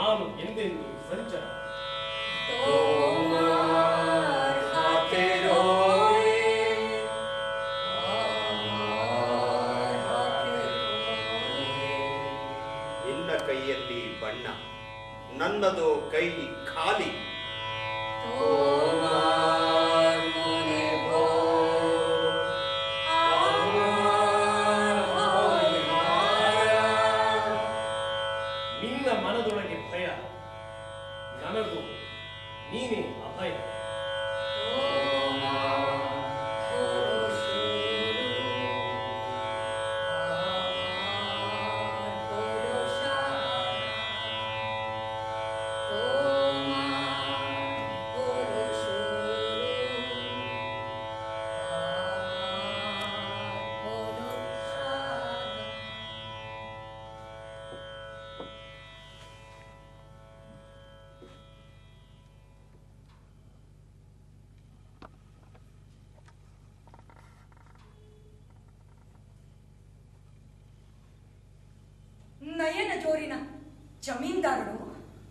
ನಾನು ಎಂದೆಂದು ಸಂಚರ ನಿನ್ನ ಕೈಯಲ್ಲಿ ಬಣ್ಣ ನನ್ನದು ಕೈ ಖಾಲಿ ನಿನ್ನ ಮನದೊಳಗೆ ಭಯ ನನಗೂ ನೀನೇ ಅಭಯ ನಯನ ಜೋರಿನ ಜಮೀನ್ದಾರರು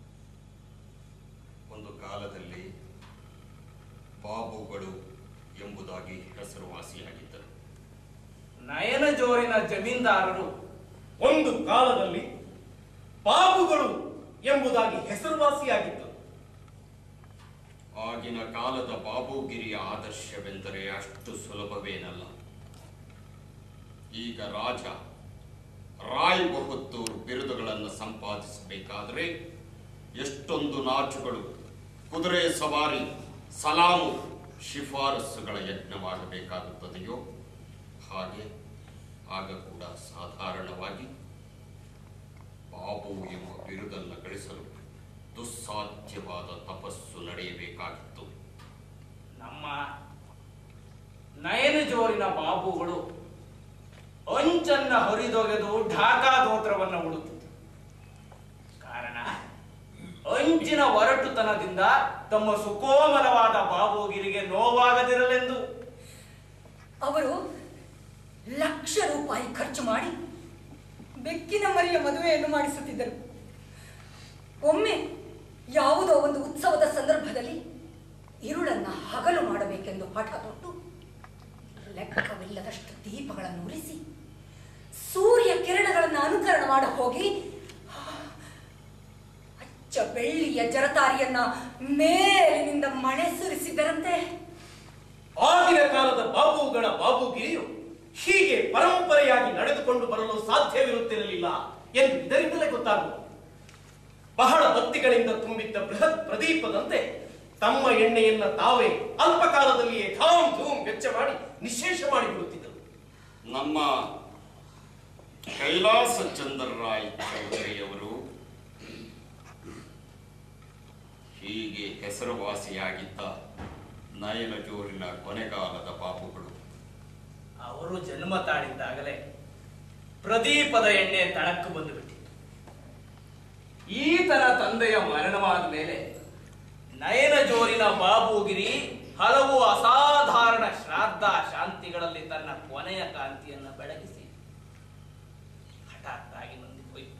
ಒಂದು ಕಾಲದಲ್ಲಿ ಬಾಬುಗಳು ಎಂಬುದಾಗಿ ಹೆಸರುವಾಸಿಯಾಗಿದ್ದರು ನಯನ ಜೋರಿನ ಜಮೀನ್ದಾರರು ಒಂದು ಕಾಲದಲ್ಲಿ ಬಾಬುಗಳು ಎಂಬುದಾಗಿ ಹೆಸರುವಾಸಿಯಾಗಿದ್ದರು ಆಗಿನ ಕಾಲದ ಬಾಬುಗಿರಿಯ ಆದರ್ಶವೆಂದರೆ ಅಷ್ಟು ಸುಲಭವೇನಲ್ಲ ಈಗ ರಾಜ ರಾಯ್ ಬಹದ್ದೂರ್ ಬಿರುದುಗಳನ್ನು ಸಂಪಾದಿಸಬೇಕಾದರೆ ಎಷ್ಟೊಂದು ನಾಚುಗಳು ಕುದುರೆ ಸವಾರಿ ಸಲಾಮು ಶಿಫಾರಸುಗಳ ಯಜ್ಞವಾಗಬೇಕಾಗುತ್ತದೆಯೋ ಹಾಗೆ ಆಗ ಕೂಡ ಸಾಧಾರಣವಾಗಿ ಬಾಬು ಎಂಬ ಬಿರುದನ್ನು ಗಳಿಸಲು ದುಸ್ಸಾಧ್ಯವಾದ ತಪಸ್ಸು ನಡೆಯಬೇಕಾಗಿತ್ತು ನಮ್ಮ ನಯನ ಜೋರಿನ ಬಾಬುಗಳು ಅಂಚನ್ನ ಹೊರಿದೊಗೆದು ಢಾಕಾ ಗೋತ್ರವನ್ನ ಉಡುತ್ತಿದ್ದರು ಕಾರಣ ಅಂಚಿನ ಒರಟುತನದಿಂದ ತಮ್ಮ ಸುಕೋಮಲವಾದ ಬಾಬುಗಿರಿಗೆ ನೋವಾಗದಿರಲೆಂದು ಅವರು ಲಕ್ಷ ರೂಪಾಯಿ ಖರ್ಚು ಮಾಡಿ ಬೆಕ್ಕಿನ ಮರಿಯ ಮದುವೆಯನ್ನು ಮಾಡಿಸುತ್ತಿದ್ದರು ಒಮ್ಮೆ ಯಾವುದೋ ಒಂದು ಉತ್ಸವದ ಸಂದರ್ಭದಲ್ಲಿ ಇರುಳನ್ನ ಹಗಲು ಮಾಡಬೇಕೆಂದು ಹಠ ತೊಟ್ಟು ಲೆಕ್ಕವಿಲ್ಲದಷ್ಟು ದೀಪಗಳನ್ನು ಉರಿಸಿ ಸೂರ್ಯ ಕಿರಣಗಳನ್ನು ಅನುಕರಣ ಮಾಡ ಹೋಗಿ ಅಚ್ಚ ಬೆಳ್ಳಿಯ ಜರತಾರಿಯನ್ನ ಮೇಲಿನಿಂದ ಮಳೆ ಸುರಿಸಿದರಂತೆ ಆಗಿನ ಕಾಲದ ಬಾಬುಗಳ ಬಾಬುಗಿರಿಯು ಹೀಗೆ ಪರಂಪರೆಯಾಗಿ ನಡೆದುಕೊಂಡು ಬರಲು ಸಾಧ್ಯವಿರುತ್ತಿರಲಿಲ್ಲ ಎಂದು ಇದರಿಂದಲೇ ಗೊತ್ತಾಗುವುದು ಬಹಳ ಭಕ್ತಿಗಳಿಂದ ತುಂಬಿದ್ದ ಬೃಹತ್ ಪ್ರದೀಪದಂತೆ ತಮ್ಮ ಎಣ್ಣೆಯನ್ನ ತಾವೇ ಅಲ್ಪ ಕಾಲದಲ್ಲಿಯೇ ಧಾಮ್ ಧೂಮ್ ವೆಚ್ಚ ಮಾಡಿ ನಿಶೇಷ ಮಾಡಿಬಿಡುತ್ತಿದ್ದರು ನಮ್ಮ ಕೈಲಾಸ ಚಂದ್ರರಾಯ್ ಚೌಧರಿಯವರು ಹೀಗೆ ಹೆಸರುವಾಸಿಯಾಗಿದ್ದ ನಯನಜೋರಿನ ಕೊನೆಗಾಲದ ಬಾಬುಗಳು ಅವರು ಜನ್ಮ ತಾಳಿದ್ದಾಗಲೇ ಪ್ರದೀಪದ ಎಣ್ಣೆ ತಳಕ್ಕೆ ಬಂದು ಬಿಟ್ಟಿತ್ತು ಈತನ ತಂದೆಯ ಮರಣವಾದ ಮೇಲೆ ನಯನ ಜೋರಿನ ಬಾಬುಗಿರಿ ಹಲವು ಅಸಾಧಾರಣ ಶ್ರಾದ್ದ ಶಾಂತಿಗಳಲ್ಲಿ ತನ್ನ ಕೊನೆಯ ಕಾಂತಿಯನ್ನ ಬೆಳಗಿಸಿ ಹಠಾತ್ತಾಗಿ ನೊಂದು ಹೋಯಿತು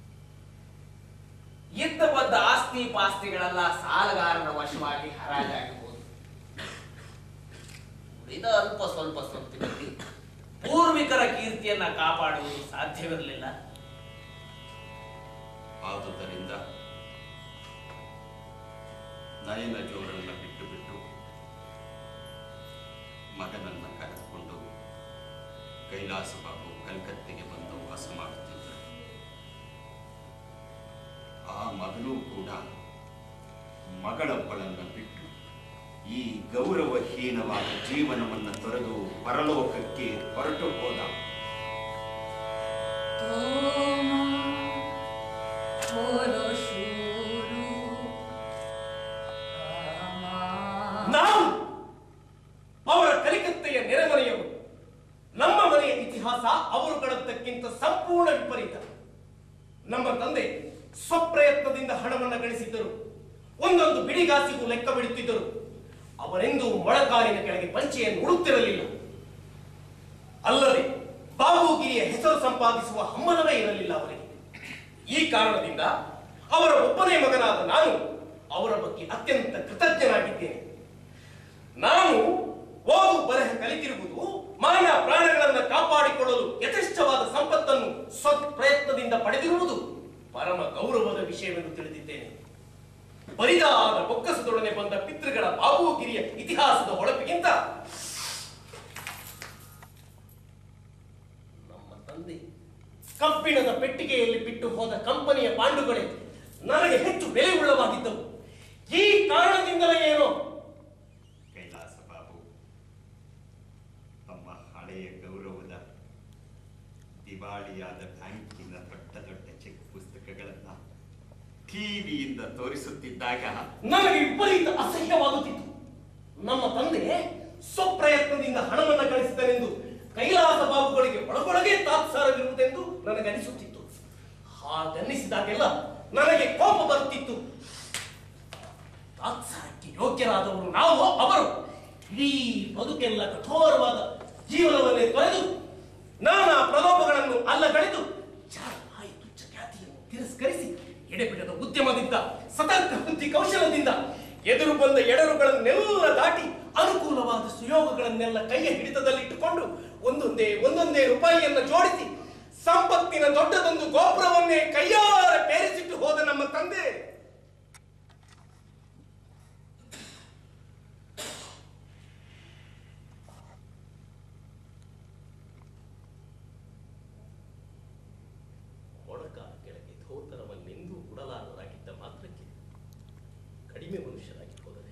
ಇದ್ದ ಬದ್ದ ಆಸ್ತಿ ಪಾಸ್ತಿಗಳೆಲ್ಲ ಸಾಲಗಾರರ ವಶವಾಗಿ ಹರಾಜಾಗಿ ಹೋದವು ಉಳಿದ ಅಲ್ಪ ಸ್ವಲ್ಪ ಸ್ವತ್ತಿನಲ್ಲಿ ಪೂರ್ವಿಕರ ಕೀರ್ತಿಯನ್ನ ಕಾಪಾಡುವುದು ಸಾಧ್ಯವಿರಲಿಲ್ಲ ಆದುದರಿಂದ ನಯನ ಜೋರನ್ನ ಬಿಟ್ಟು ಬಿಟ್ಟು ಮಗನನ್ನ ಕರೆದುಕೊಂಡು ಕೈಲಾಸ ಬಾಬು ಕಲ್ಕತ್ತೆಗೆ ಬಂದು ವಾಸ ಮಾಡುತ್ತಿದ್ದರು ಆ ಮಗನೂ ಕೂಡ ಮಗಳೊಬ್ಬಳನ್ನ ಬಿಟ್ಟು ಈ ಗೌರವಹೀನವಾದ ಜೀವನವನ್ನು ತೊರೆದು ಪರಲೋಕಕ್ಕೆ ಹೊರಟು ಹೋದ ನಾವು ಅವರ ಕಲಿಕತ್ತೆಯ ನೆರೆಮನೆಯವರು ನಮ್ಮ ಮನೆಯ ಇತಿಹಾಸ ಅವರುಗಳದ್ದಕ್ಕಿಂತ ಸಂಪೂರ್ಣ ವಿಪರೀತ ನಮ್ಮ ತಂದೆ ಸ್ವಪ್ರಯತ್ನದಿಂದ ಹಣವನ್ನು ಗಳಿಸಿದ್ದರು ಒಂದೊಂದು ಬಿಡಿಗಾಸಿಗೂ ಲೆಕ್ಕ ಬಿಡುತ್ತಿದ್ದರು ಅವರೆಂದೂ ಮೊಳಕಾಲಿನ ಕೆಳಗೆ ಪಂಚೆಯನ್ನು ಉಡುತ್ತಿರಲಿಲ್ಲ ಅಲ್ಲದೆ ಬಾಬುಗಿರಿಯ ಹೆಸರು ಸಂಪಾದಿಸುವ ಹಮ್ಮನವೇ ಇರಲಿಲ್ಲ ಅವರಿಗೆ ಈ ಕಾರಣದಿಂದ ಅವರ ಒಬ್ಬನೇ ಮಗನಾದ ನಾನು ಅವರ ಬಗ್ಗೆ ಅತ್ಯಂತ ಕೃತಜ್ಞನಾಗಿದ್ದೇನೆ ನಾನು ಓದು ಬರಹ ಕಲಿತಿರುವುದು ಮಾನ ಪ್ರಾಣಗಳನ್ನು ಕಾಪಾಡಿಕೊಳ್ಳಲು ಯಥೇಚ್ಛವಾದ ಸಂಪತ್ತನ್ನು ಸ್ವತ್ ಪ್ರಯತ್ನದಿಂದ ಪಡೆದಿರುವುದು ಪರಮ ಗೌರವದ ವಿಷಯವೆಂದು ತಿಳಿದಿದ್ದೇನೆ ಬರಿದಾದ ಬೊಕ್ಕಸದೊಡನೆ ಬಂದ ಪಿತೃಗಳ ಬಾಬುಗಿರಿಯ ಇತಿಹಾಸದ ಹೊಳಪಿಗಿಂತ ನಮ್ಮ ತಂದೆ ಕಬ್ಬಿಣದ ಪೆಟ್ಟಿಗೆಯಲ್ಲಿ ಬಿಟ್ಟು ಹೋದ ಕಂಪನಿಯ ಪಾಂಡುಗಳೇ ನನಗೆ ಹೆಚ್ಚು ಬೆಲೆ ಉಳ್ಳವಾಗಿದ್ದವು ಈ ಕಾರಣದಿಂದಲೇ ಏನೋ ಕೈಲಾಸ ಬಾಬು ತಮ್ಮ ಹಳೆಯ ಗೌರವದ ದಿವಾಳಿಯಾದ ಬ್ಯಾಂಕಿನ ದೊಡ್ಡ ದೊಡ್ಡ ಚೆಕ್ ಪುಸ್ತಕಗಳನ್ನ ಟಿವಿಯಿಂದ ತೋರಿಸುತ್ತಿದ್ದಾಗ ನನಗೆ ವಿಪರೀತ ಅಸಹ್ಯವಾಗುತ್ತಿತ್ತು ನಮ್ಮ ತಂದೆ ಸ್ವಪ್ರಯತ್ನದಿಂದ ಹಣವನ್ನ ಗಳಿಸಿದನೆಂದು ಕೈಲಾಸ ಬಾಬುಗಳಿಗೆ ಒಳಗೊಳಗೆ ತಾತ್ಸಾರವಿರುವುದೆಂದು ನನಗನಿಸುತ್ತಿತ್ತು ಹಾಗನ್ನಿಸಿದಾಗೆಲ್ಲ ನನಗೆ ಕೋಪ ಬರುತ್ತಿತ್ತು ತಾತ್ಸಾರಕ್ಕೆ ಯೋಗ್ಯರಾದವರು ನಾವು ಅವರು ಇಡೀ ಬದುಕೆಲ್ಲ ಕಠೋರವಾದ ಜೀವನವನ್ನೇ ತೊರೆದು ನಾನಾ ಪ್ರಲೋಭಗಳನ್ನು ಅಲ್ಲಗಳೆದು ಚಾಲಾಯಿ ತುಚ್ಛ ಖ್ಯಾತಿಯನ್ನು ತಿರಸ್ಕರಿಸಿ ಎಡೆಬಿಡದ ಉದ್ಯಮದಿಂದ ಸತರ್ಕ ಬುದ್ಧಿ ಕೌಶಲದಿಂದ ಎದುರು ಬಂದ ಎಡರುಗಳನ್ನೆಲ್ಲ ದಾಟಿ ಅನುಕೂಲವಾದ ಸುಯೋಗಗಳನ್ನೆಲ್ಲ ಕೈಯ ಹಿಡಿತದಲ್ಲಿಟ್ಟುಕೊಂಡು ಒಂದೊಂದೇ ಒಂದೊಂದೇ ರೂಪಾಯಿಯನ್ನ ಜೋಡಿಸಿ ಸಂಪತ್ತಿನ ದೊಡ್ಡದೊಂದು ಗೋಪುರವನ್ನೇ ಕೈಯಾರೆ ಪೇರಿಸಿಟ್ಟು ಹೋದ ನಮ್ಮ ತಂದೆ ಮೊಳಕ ಕೆಳಗೆ ಧೋತರವನ್ನೆಂದೂ ಉಡಲಾರರಾಗಿದ್ದ ಮಾತ್ರಕ್ಕೆ ಕಡಿಮೆ ಮನುಷ್ಯರಾಗಿ ಹೋದರೆ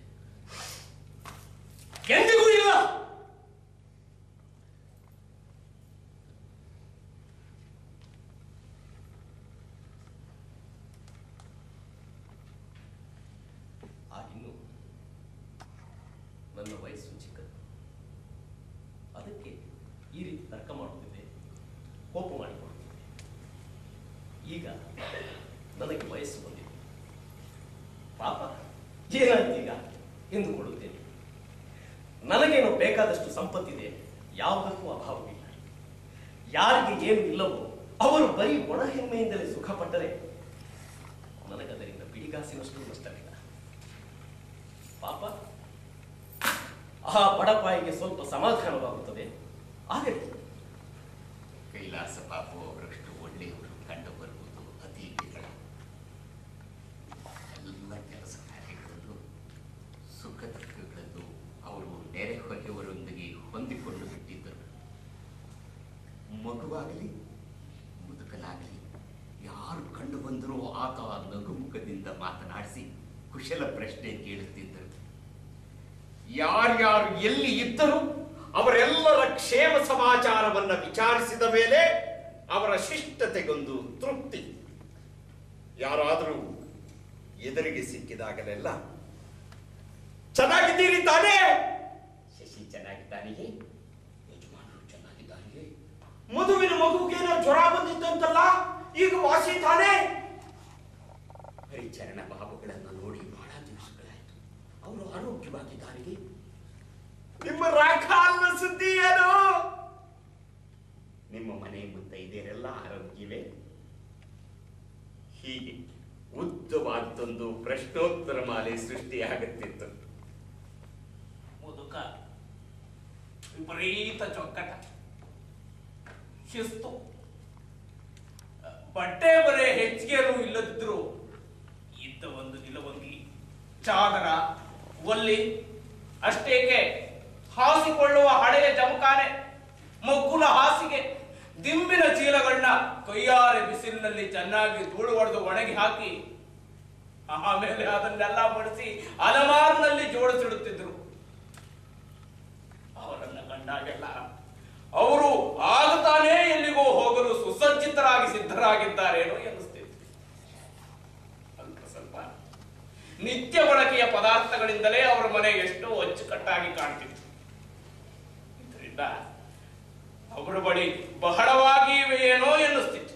ಎಂದಿಗೂ ಇಲ್ಲ ಆಗಿನ್ನು ನನ್ನ ವಯಸ್ಸು ಚಿಕ್ಕದು ಅದಕ್ಕೆ ಈ ರೀತಿ ತರ್ಕ ಮಾಡುತ್ತಿದ್ದೆ ಕೋಪ ಮಾಡಿಕೊಳ್ಳುತ್ತಿದ್ದೆ ಈಗ ನನಗೆ ವಯಸ್ಸು ಬಂದಿದೆ ಪಾಪ ಏನಾಯ್ತು ಈಗ ಎಂದುಕೊಳ್ಳುತ್ತೇನೆ ನನಗೇನು ಬೇಕಾದಷ್ಟು ಸಂಪತ್ತಿದೆ ಯಾವುದಕ್ಕೂ ಅಭಾವವಿಲ್ಲ ಯಾರಿಗೆ ಏನು ಇಲ್ಲವೋ ಅವರು ಬರೀ ಒಣ ಹೆಮ್ಮೆಯಿಂದಲೇ ಸುಖಪಟ್ಟರೆ ನನಗದರಿಂದ ಬಿಡಿಗಾಸಿನಷ್ಟು ನಷ್ಟವಿಲ್ಲ ಪಾಪ ಆ ಬಡಪಾಯಿಗೆ ಸ್ವಲ್ಪ ಸಮಾಧಾನವಾಗುತ್ತದೆ ಆಗಲಿ ಕೈಲಾಸ ಬಾಬು ಅವರಷ್ಟು ಒಳ್ಳೆಯವರು ಕಂಡು ಬರುವುದು ಅತಿ ವಿರಳ ಎಲ್ಲ ಕೆಲಸ ಕಾರ್ಯಗಳಲ್ಲೂ ಸುಖ ದುಃಖಗಳಲ್ಲೂ ಅವರು ನೆರೆಹೊರೆಯವರೊಂದಿಗೆ ಹೊಂದಿಕೊಂಡು ಬಿಟ್ಟಿದ್ದರು ಮಗುವಾಗಲಿ ಮುದುಕಲಾಗಲಿ ಯಾರು ಕಂಡು ಬಂದರೂ ಆತ ನಗುಮುಖದಿಂದ ಮಾತನಾಡಿಸಿ ಕುಶಲ ಪ್ರಶ್ನೆ ಕೇಳುತ್ತಿದ್ದರು ಯಾರ್ಯಾರು ಎಲ್ಲಿ ಇದ್ದರೂ ಅವರೆಲ್ಲರ ಕ್ಷೇಮ ಸಮಾಚಾರವನ್ನ ವಿಚಾರಿಸಿದ ಮೇಲೆ ಅವರ ಶಿಷ್ಟತೆಗೊಂದು ತೃಪ್ತಿ ಯಾರಾದರೂ ಎದುರಿಗೆ ಸಿಕ್ಕಿದಾಗಲೆಲ್ಲ ಚೆನ್ನಾಗಿದ್ದೀರಿ ತಾನೇ ಶಶಿ ಚೆನ್ನಾಗಿದ್ದಾನೆಯೇ ಯಜಮಾನರು ಚೆನ್ನಾಗಿದ್ದಾನೆಯೇ ಮಧುವಿನ ಮಗುಗೇನೋ ಜ್ವರ ಬಂದಿತ್ತಂತಲ್ಲ ಈಗ ವಾಸಿ ತಾನೇ ಹರಿಚರಣ ಬಾಬುಗಳನ್ನು ನೋಡಿ ಬಹಳ ದಿವಸಗಳಾಯ್ತು ಅವರು ಆರೋಗ್ಯವಾಗಿದ್ದಾರೆಯೇ ನಿಮ್ಮ ರಾಖಾಲ್ನ ಸುದ್ದಿ ಏನು ನಿಮ್ಮ ಮನೆ ಮುತ್ತೈದೆಯರೆಲ್ಲ ಆರೋಗ್ಯವೇ ಹೀಗೆ ಉದ್ದವಾದೊಂದು ಪ್ರಶ್ನೋತ್ತರ ಮಾಲೆ ಸೃಷ್ಟಿಯಾಗುತ್ತಿತ್ತು ಮುದುಕ ವಿಪರೀತ ಚೊಕ್ಕಟ ಶಿಸ್ತು ಬಟ್ಟೆ ಬರೆ ಹೆಚ್ಚಿಗೆನೂ ಇಲ್ಲದಿದ್ರು ಇದ್ದ ಒಂದು ನಿಲುವಂಗಿ ಚಾದರ ಒಲ್ಲಿ ಅಷ್ಟೇಕೆ ಹಾಸಿಕೊಳ್ಳುವ ಹಳೆಯ ಜಮಖಾನೆ ಮಗ್ಗುಲ ಹಾಸಿಗೆ ದಿಂಬಿನ ಚೀಲಗಳನ್ನ ಕೈಯಾರೆ ಬಿಸಿಲಿನಲ್ಲಿ ಚೆನ್ನಾಗಿ ಧೂಳು ಹೊಡೆದು ಒಣಗಿ ಹಾಕಿ ಆಮೇಲೆ ಅದನ್ನೆಲ್ಲ ಬಡಿಸಿ ಅಲಮಾರಿನಲ್ಲಿ ಜೋಡಿಸಿಡುತ್ತಿದ್ರು ಅವರನ್ನ ಕಂಡಾಗೆಲ್ಲ ಅವರು ಆಗುತ್ತಾನೇ ಎಲ್ಲಿಗೋ ಹೋಗಲು ಸುಸಜ್ಜಿತರಾಗಿ ಸಿದ್ಧರಾಗಿದ್ದಾರೇನೋ ಎನ್ನಿಸ್ತಿತ್ತು ಅಲ್ಪ ಸ್ವಲ್ಪ ನಿತ್ಯ ಬಳಕೆಯ ಪದಾರ್ಥಗಳಿಂದಲೇ ಅವರ ಮನೆ ಎಷ್ಟೋ ಅಚ್ಚುಕಟ್ಟಾಗಿ ಕಾಣ್ತಿತ್ತು ಇದರಿಂದ ಅವರ ಬಳಿ ಬಹಳವಾಗಿ ಇವೆಯೇನೋ ಎನ್ನಿಸ್ತಿತ್ತು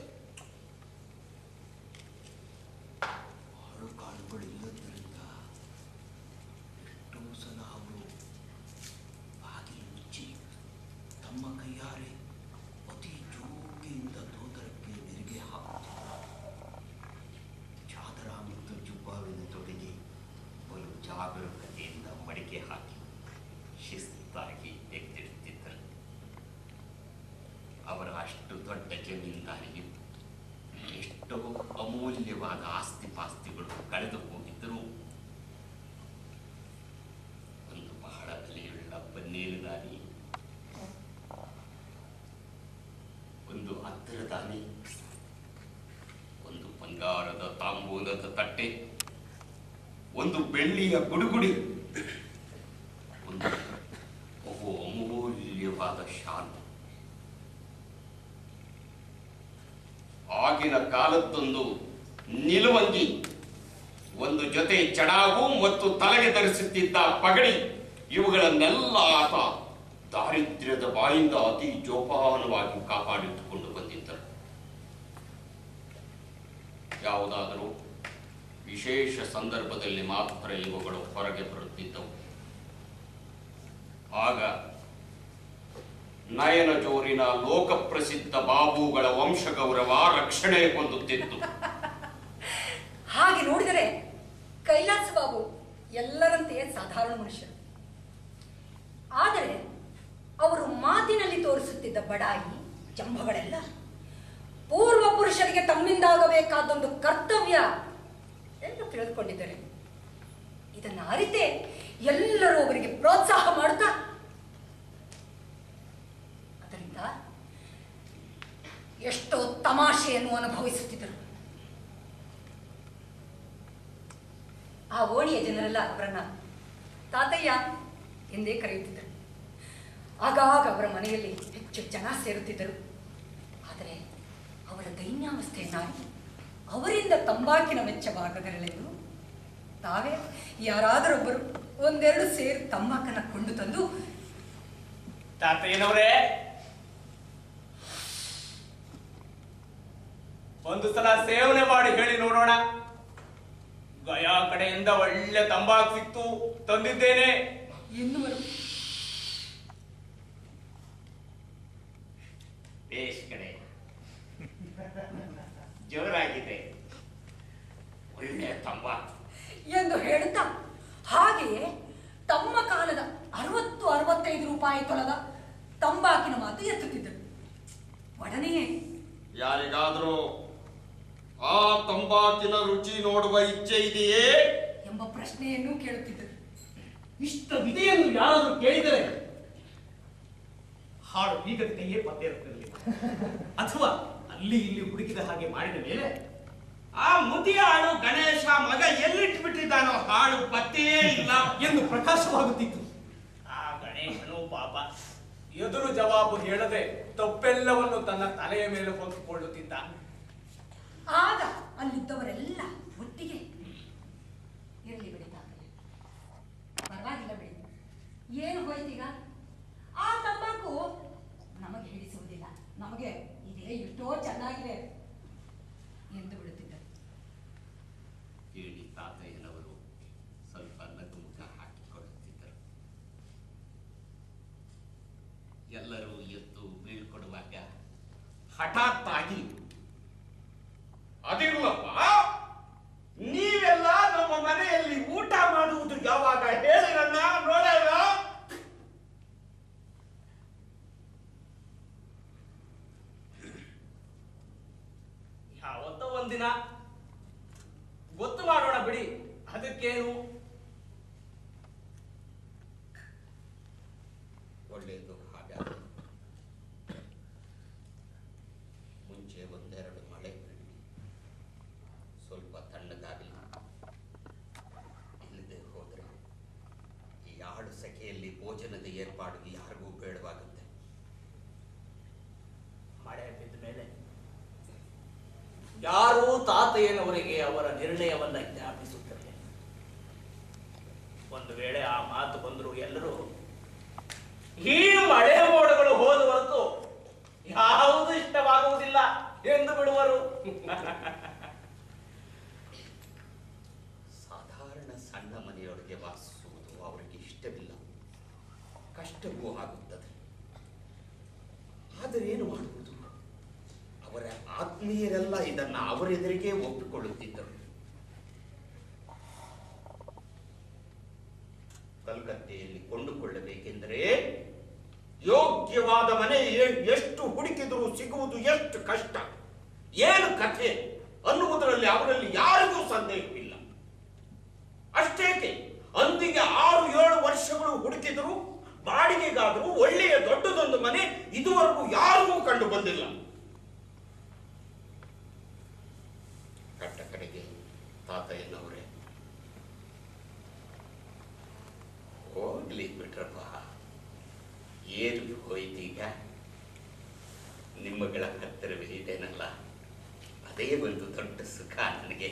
ಕಾಳುಗಳಿಲ್ಲದ್ದರಿಂದ ಎಷ್ಟೋ ಸಲ ಅವರು ಬಾಗಿಲು ಮುಚ್ಚಿ ತಮ್ಮ ಕೈಯಾರೆ ಅತಿ ಜೋಗಿಯಿಂದ ತೋತರಕ್ಕೆ ನೆರಿಗೆ ಹಾಕುತ್ತಿದ್ದರು ಚಾದರ ಮಡಿಕೆ ಹಾಕಿ ಶಿಸ್ತಾಗಿ ಎತ್ತಿಡುತ್ತಿದ್ದರು ಅವರ ಅಷ್ಟು ದೊಡ್ಡ ಜಮೀನ್ದಾರಿಗೆ ಎಷ್ಟೋ ಅಮೂಲ್ಯವಾದ ಆಸ್ತಿ ಪಾಸ್ತಿಗಳು ಕಳೆದು ಹೋಗಿದ್ದರು ಒಂದು ಬಹಳ ಬೆಲೆಯುಳ್ಳ ಬನ್ನೇರುದಾನಿ ಒಂದು ಹತ್ತಿರದಾನಿ ಒಂದು ಬಂಗಾರದ ತಾಂಬೂಲದ ತಟ್ಟೆ ಒಂದು ಬೆಳ್ಳಿಯ ಗುಡುಗುಡಿ ಒಂದು ಬಹು ಅಮೂಲ್ಯವಾದ ಶಾಲು ಆಗಿನ ಕಾಲದ್ದೊಂದು ನಿಲುವಂಗಿ ಒಂದು ಜೊತೆ ಚಡಾವು ಮತ್ತು ತಲೆಗೆ ಧರಿಸುತ್ತಿದ್ದ ಪಗಡಿ ಇವುಗಳನ್ನೆಲ್ಲ ಆತ ದಾರಿದ್ರ್ಯದ ಬಾಯಿಂದ ಅತಿ ಜೋಪಾನವಾಗಿ ಕಾಪಾಡಿಟ್ಟುಕೊಂಡು ಬಂದಿದ್ದರು ಯಾವುದಾದರೂ ವಿಶೇಷ ಸಂದರ್ಭದಲ್ಲಿ ಮಾತ್ರ ಇವುಗಳು ಹೊರಗೆ ಬರುತ್ತಿದ್ದವು ಆಗ ನಯನ ಜೋರಿನ ಲೋಕಪ್ರಸಿದ್ಧ ಬಾಬುಗಳ ವಂಶಗೌರವ ರಕ್ಷಣೆ ಹೊಂದುತ್ತಿತ್ತು ಹಾಗೆ ನೋಡಿದರೆ ಕೈಲಾಸ ಬಾಬು ಎಲ್ಲರಂತೆಯೇ ಸಾಧಾರಣ ಮನುಷ್ಯರು ಆದರೆ ಅವರು ಮಾತಿನಲ್ಲಿ ತೋರಿಸುತ್ತಿದ್ದ ಬಡಾಯಿ ಜಂಭಗಳೆಲ್ಲ ಪೂರ್ವ ಪುರುಷರಿಗೆ ತಮ್ಮಿಂದಾಗಬೇಕಾದೊಂದು ಕರ್ತವ್ಯ ಎಂದು ತಿಳಿದುಕೊಂಡಿದ್ದಾರೆ ಇದನ್ನು ಅರಿತೆ ಎಲ್ಲರೂ ಅವರಿಗೆ ಪ್ರೋತ್ಸಾಹ ಮಾಡುತ್ತಾ ಅದರಿಂದ ಎಷ್ಟೋ ತಮಾಷೆಯನ್ನು ಅನುಭವಿಸುತ್ತಿದ್ದರು ಆ ಓಣಿಯ ಜನರೆಲ್ಲ ಅವರನ್ನ ತಾತಯ್ಯ ಎಂದೇ ಕರೆಯುತ್ತಿದ್ದರು ಆಗಾಗ ಅವರ ಮನೆಯಲ್ಲಿ ಹೆಚ್ಚು ಜನ ಸೇರುತ್ತಿದ್ದರು ಆದರೆ ಅವರ ದೈನ್ಯಾವಸ್ಥೆಯನ್ನಾಗಿ ಅವರಿಂದ ತಂಬಾಕಿನ ವೆಚ್ಚವಾಗದಿರಲೆಂದು ತಾವೇ ಯಾರಾದರೊಬ್ಬರು ಒಂದೆರಡು ಸೇರು ತಂಬಾಕನ್ನ ಕೊಂಡು ತಂದು ತಾತಯ್ಯನವರೇ ಒಂದು ಸಲ ಸೇವನೆ ಮಾಡಿ ಹೇಳಿ ನೋಡೋಣ ಗಯಾ ಕಡೆಯಿಂದ ಒಳ್ಳೆ ತಂಬಾಕು ಸಿಕ್ತು ತಂದಿದ್ದೇನೆ ಎನ್ನುವರು ಬೇಷ್ ಕಡೆ ಜೋರಾಗಿದೆ ಒಳ್ಳೆ ತಂಬಾಕು ಎಂದು ಹೇಳುತ್ತಾ ಹಾಗೆಯೇ ತಮ್ಮ ಕಾಲದ ಅರವತ್ತು ಅರವತ್ತೈದು ರೂಪಾಯಿ ತೊಲದ ತಂಬಾಕಿನ ಮಾತು ಎತ್ತುತ್ತಿದ್ದರು ಒಡನೆಯೇ ಯಾರಿಗಾದ್ರೂ ಆ ತಂಬಾಕಿನ ರುಚಿ ನೋಡುವ ಇಚ್ಛೆ ಇದೆಯೇ ಎಂಬ ಪ್ರಶ್ನೆಯನ್ನು ಕೇಳುತ್ತಿದ್ದರು ಇಷ್ಟ ವಿಧೆಯನ್ನು ಯಾರಾದರೂ ಕೇಳಿದರೆ ಹಾಡು ಬೀಗದ ಕೈಯೇ ಪತ್ತೆ ಇರುತ್ತಿರಲಿಲ್ಲ ಅಥವಾ ಅಲ್ಲಿ ಇಲ್ಲಿ ಹುಡುಕಿದ ಹಾಗೆ ಮಾಡಿದ ಮೇಲೆ ಆ ಮುದಿಯಾಳು ಗಣೇಶ ಮಗ ಎಲ್ಲಿಟ್ಬಿಟ್ಟಿದ್ದಾನೋ ಹಾಡು ಪತ್ತೆಯೇ ಇಲ್ಲ ಎಂದು ಪ್ರಕಾಶವಾಗುತ್ತಿತ್ತು ಆ ಗಣೇಶನು ಪಾಪ ಎದುರು ಜವಾಬು ಹೇಳದೆ ತಪ್ಪೆಲ್ಲವನ್ನು ತನ್ನ ತಲೆಯ ಮೇಲೆ ಹೊತ್ತುಕೊಳ್ಳುತ್ತಿದ್ದ ಆಗ ಅಲ್ಲಿದ್ದವರೆಲ್ಲ ಒಟ್ಟಿಗೆ ಇರಲಿ ಬಿಡಿ ತಾತಯ್ಯ ಪರವಾಗಿಲ್ಲ ಬಿಡಿ ಏನು ಹೋಯ್ತೀಗ ಆ ತಂಬಾಕು ನಮಗೆ ಹಿಡಿಸುವುದಿಲ್ಲ ನಮಗೆ ಇದೇ ಎಷ್ಟೋ ಚೆನ್ನಾಗಿದೆ ಎಂದು ಬಿಡುತ್ತಿದ್ದರು ಕೇಳಿ ತಾತಯ್ಯನವರು ಸ್ವಲ್ಪ ನಗುಮುಖ ಹಾಕಿಕೊಳ್ಳುತ್ತಿದ್ದರು ಎಲ್ಲರೂ ಎದ್ದು ಬೀಳ್ಕೊಡುವಾಗ ಹಠಾತ್ ಆಗಿ ಅದಿರುವಪ್ಪ ನೀವೆಲ್ಲ ನಮ್ಮ ಮನೆಯಲ್ಲಿ ಊಟ ಮಾಡುವುದು ಯಾವಾಗ ಹೇಳಿರಣ್ಣ ನೋಡೋಣ ಯಾವತ್ತೋ ಒಂದಿನ ಗೊತ್ತು ಮಾಡೋಣ ಬಿಡಿ ಅದಕ್ಕೇನು ಒಳ್ಳೆಯದು ಹಾಗಾದ್ರೆ ಮುಂಚೆ ಒಂದೆರಡು ಮಳೆ ಬೀಳಿ ಸ್ವಲ್ಪ ತಣ್ಣಗಾಗಲಿ ಇಲ್ಲದೆ ಹೋದರೆ ಈ ಆಡು ಸಖೆಯಲ್ಲಿ ಭೋಜನದ ಏರ್ಪಾಡು ಯಾರಿಗೂ ಬೇಡವಾಗುತ್ತೆ ಮಳೆ ಬಿದ್ದ ಮೇಲೆ ಯಾರೂ ತಾತಯ್ಯನವರಿಗೆ ಅವರ ನಿರ್ಣಯವನ್ನ ಜ್ಞಾಪಿಸುತ್ತದೆ ಒಂದು ವೇಳೆ ಆ ಮಾತು ಬಂದ್ರು ಎಲ್ಲರೂ ಈ ಮಳೆ ಮೋಡಗಳು ಹೋದ ಹೊರತು ಯಾವುದು ಇಷ್ಟವಾಗುವುದಿಲ್ಲ ಎಂದು ಬಿಡುವರು ಸಾಧಾರಣ ಸಣ್ಣ ಮನೆಯೊಳಗೆ ವಾಸಿಸುವುದು ಅವರಿಗೆ ಇಷ್ಟವಿಲ್ಲ ಕಷ್ಟವೂ ಆಗುತ್ತದೆ ಆದರೆ ಏನು ಮಾಡುವುದು ಅವರ ಆತ್ಮೀಯರೆಲ್ಲ ಇದನ್ನ ಅವರೆದುರಿಗೆ ಒಪ್ಪಿಕೊಳ್ಳುತ್ತಿದ್ದರು ಕಲ್ಕತ್ತೆಯಲ್ಲಿ ಕೊಂಡುಕೊಳ್ಳಬೇಕೆಂದರೆ ಯೋಗ್ಯವಾದ ಮನೆ ಎ- ಎಷ್ಟು ಹುಡುಕಿದರೂ ಸಿಗುವುದು ಎಷ್ಟು ಕಷ್ಟ ಏನು ಕಥೆ ಅನ್ನುವುದರಲ್ಲಿ ಅವರಲ್ಲಿ ಯಾರಿಗೂ ಸಂದೇಹವಿಲ್ಲ ಅಷ್ಟೇಕೆ ಅಂದಿಗೆ ಆರು ಏಳು ವರ್ಷಗಳು ಹುಡುಕಿದರೂ ಬಾಡಿಗೆಗಾದರೂ ಒಳ್ಳೆಯ ದೊಡ್ಡದೊಂದು ಮನೆ ಇದುವರೆಗೂ ಯಾರಿಗೂ ಕಂಡು ಬಂದಿಲ್ಲ ಕಟ್ಟ ಕಡೆಗೆ ತಾತಯ್ಯನವರೇ ಹೋಗ್ಲಿ ಬಿಟ್ರಪ್ಪ ಏನು ಹೋಯ್ತೀಗ ನಿಮ್ಮಗಳ ಹತ್ತಿರವೇ ಇದೇನಲ್ಲ ಅದೇ ಒಂದು ದೊಡ್ಡ ಸುಖ ನನಗೆ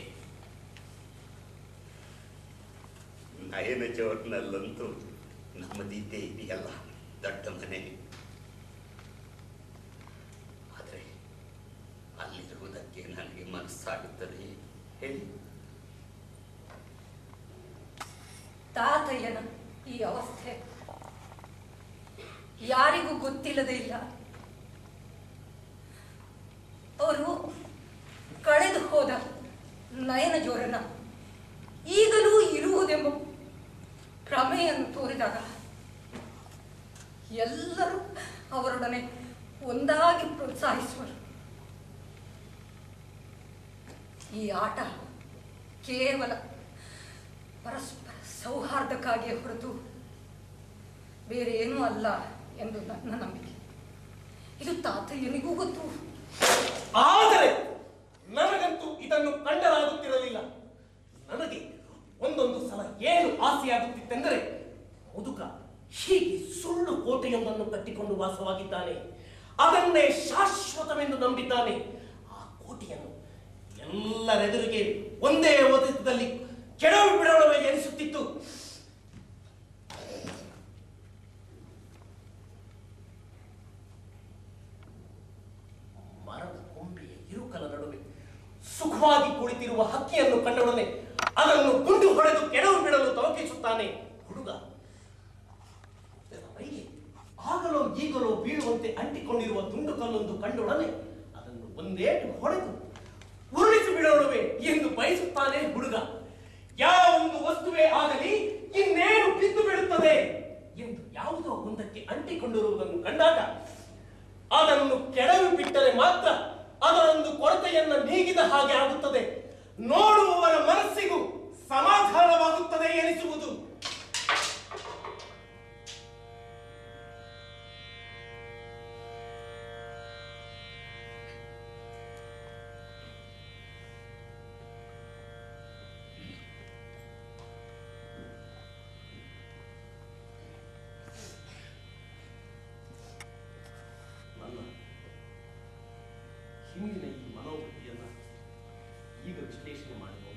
ನಯನ ಜೋರ್ನಲ್ಲಂತೂ ನಮ್ಮದಿದ್ದೇ ಇದೆಯಲ್ಲ ದೊಡ್ಡ ಮನೆ ಆದರೆ ಅಲ್ಲಿರುವುದಕ್ಕೆ ನನಗೆ ಮನಸ್ಸಾಗುತ್ತದೆ ಹೇಳಿ ತಾತಯ್ಯನ ಈ ಅವಸ್ಥೆ ಯಾರಿಗೂ ಗೊತ್ತಿಲ್ಲದೆ ಇಲ್ಲ ಅವರು ಕಳೆದು ಹೋದ ನಯನ ಜೋರನ ಈಗಲೂ ಇರುವುದೆಂಬ ಭ್ರಮೆಯನ್ನು ತೋರಿದಾಗ ಎಲ್ಲರೂ ಅವರೊಡನೆ ಒಂದಾಗಿ ಪ್ರೋತ್ಸಾಹಿಸುವರು ಈ ಆಟ ಕೇವಲ ಪರಸ್ಪರ ಸೌಹಾರ್ದಕ್ಕಾಗಿಯೇ ಹೊರತು ಬೇರೆ ಏನೂ ಅಲ್ಲ ಎಂದು ನನ್ನ ನಂಬಿಕೆ ಇದು ತಾತಯ್ಯನಿಗೂ ಗೊತ್ತು ಆದರೆ ನನಗಂತೂ ಇದನ್ನು ಕಂಡರಾಗುತ್ತಿರಲಿಲ್ಲ ನನಗೆ ಒಂದೊಂದು ಸಲ ಏನು ಆಸೆಯಾಗುತ್ತಿತ್ತೆಂದರೆ ಮುದುಕ ಹೀಗೆ ಸುಳ್ಳು ಕೋಟೆಯೊಂದನ್ನು ಕಟ್ಟಿಕೊಂಡು ವಾಸವಾಗಿದ್ದಾನೆ ಅದನ್ನೇ ಶಾಶ್ವತವೆಂದು ನಂಬಿದ್ದಾನೆ ಆ ಕೋಟೆಯನ್ನು ಎಲ್ಲರೆದುರಿಗೆ ಒಂದೇ ಒದದಲ್ಲಿ ಕೆಡವು ಬಿಡೋಣವೇ ಎನಿಸುತ್ತಿತ್ತು ಮರದ ಕೊಂಬೆಯ ಇರುಕಲ ನಡುವೆ ಸುಖವಾಗಿ ಕುಳಿತಿರುವ ಹಕ್ಕಿಯನ್ನು ಕಂಡೊಡನೆ ಅದನ್ನು ಗುಂಡು ಹೊಡೆದು ಕೆಡವು ಬಿಡಲು ತವಕಿಸುತ್ತಾನೆ ಹುಡುಗ ಇದರ ಮೈಗೆ ಆಗಲೋ ಈಗಲೋ ಬೀಳುವಂತೆ ಅಂಟಿಕೊಂಡಿರುವ ತುಂಡು ಕಲ್ಲೊಂದು ಕಂಡೊಡನೆ ಅದನ್ನು ಒಂದೇಟು ಹೊಡೆದು ಉರುಳಿಸಿ ಬಿಡೋಣವೇ ಎಂದು ಬಯಸುತ್ತಾನೆ ಹುಡುಗ ಯಾವ ಒಂದು ವಸ್ತುವೇ ಆಗಲಿ ಇನ್ನೇನು ಬಿದ್ದು ಬಿಡುತ್ತದೆ ಎಂದು ಯಾವುದೋ ಒಂದಕ್ಕೆ ಅಂಟಿಕೊಂಡಿರುವುದನ್ನು ಕಂಡಾಗ ಅದನ್ನು ಕೆಡವಿ ಬಿಟ್ಟರೆ ಮಾತ್ರ ಅದರೊಂದು ಕೊರತೆಯನ್ನ ನೀಗಿದ ಹಾಗೆ ಆಗುತ್ತದೆ ನೋಡುವವರ ಮನಸ್ಸಿಗೂ ಸಮಾಧಾನವಾಗುತ್ತದೆ ಎನಿಸುವುದು ನನ್ನ ಹಿಂದಿನ ಈ ಮನೋವೃತ್ತಿಯನ್ನ ಈಗ ವಿಶ್ಲೇಷಣೆ ಮಾಡಬಹುದು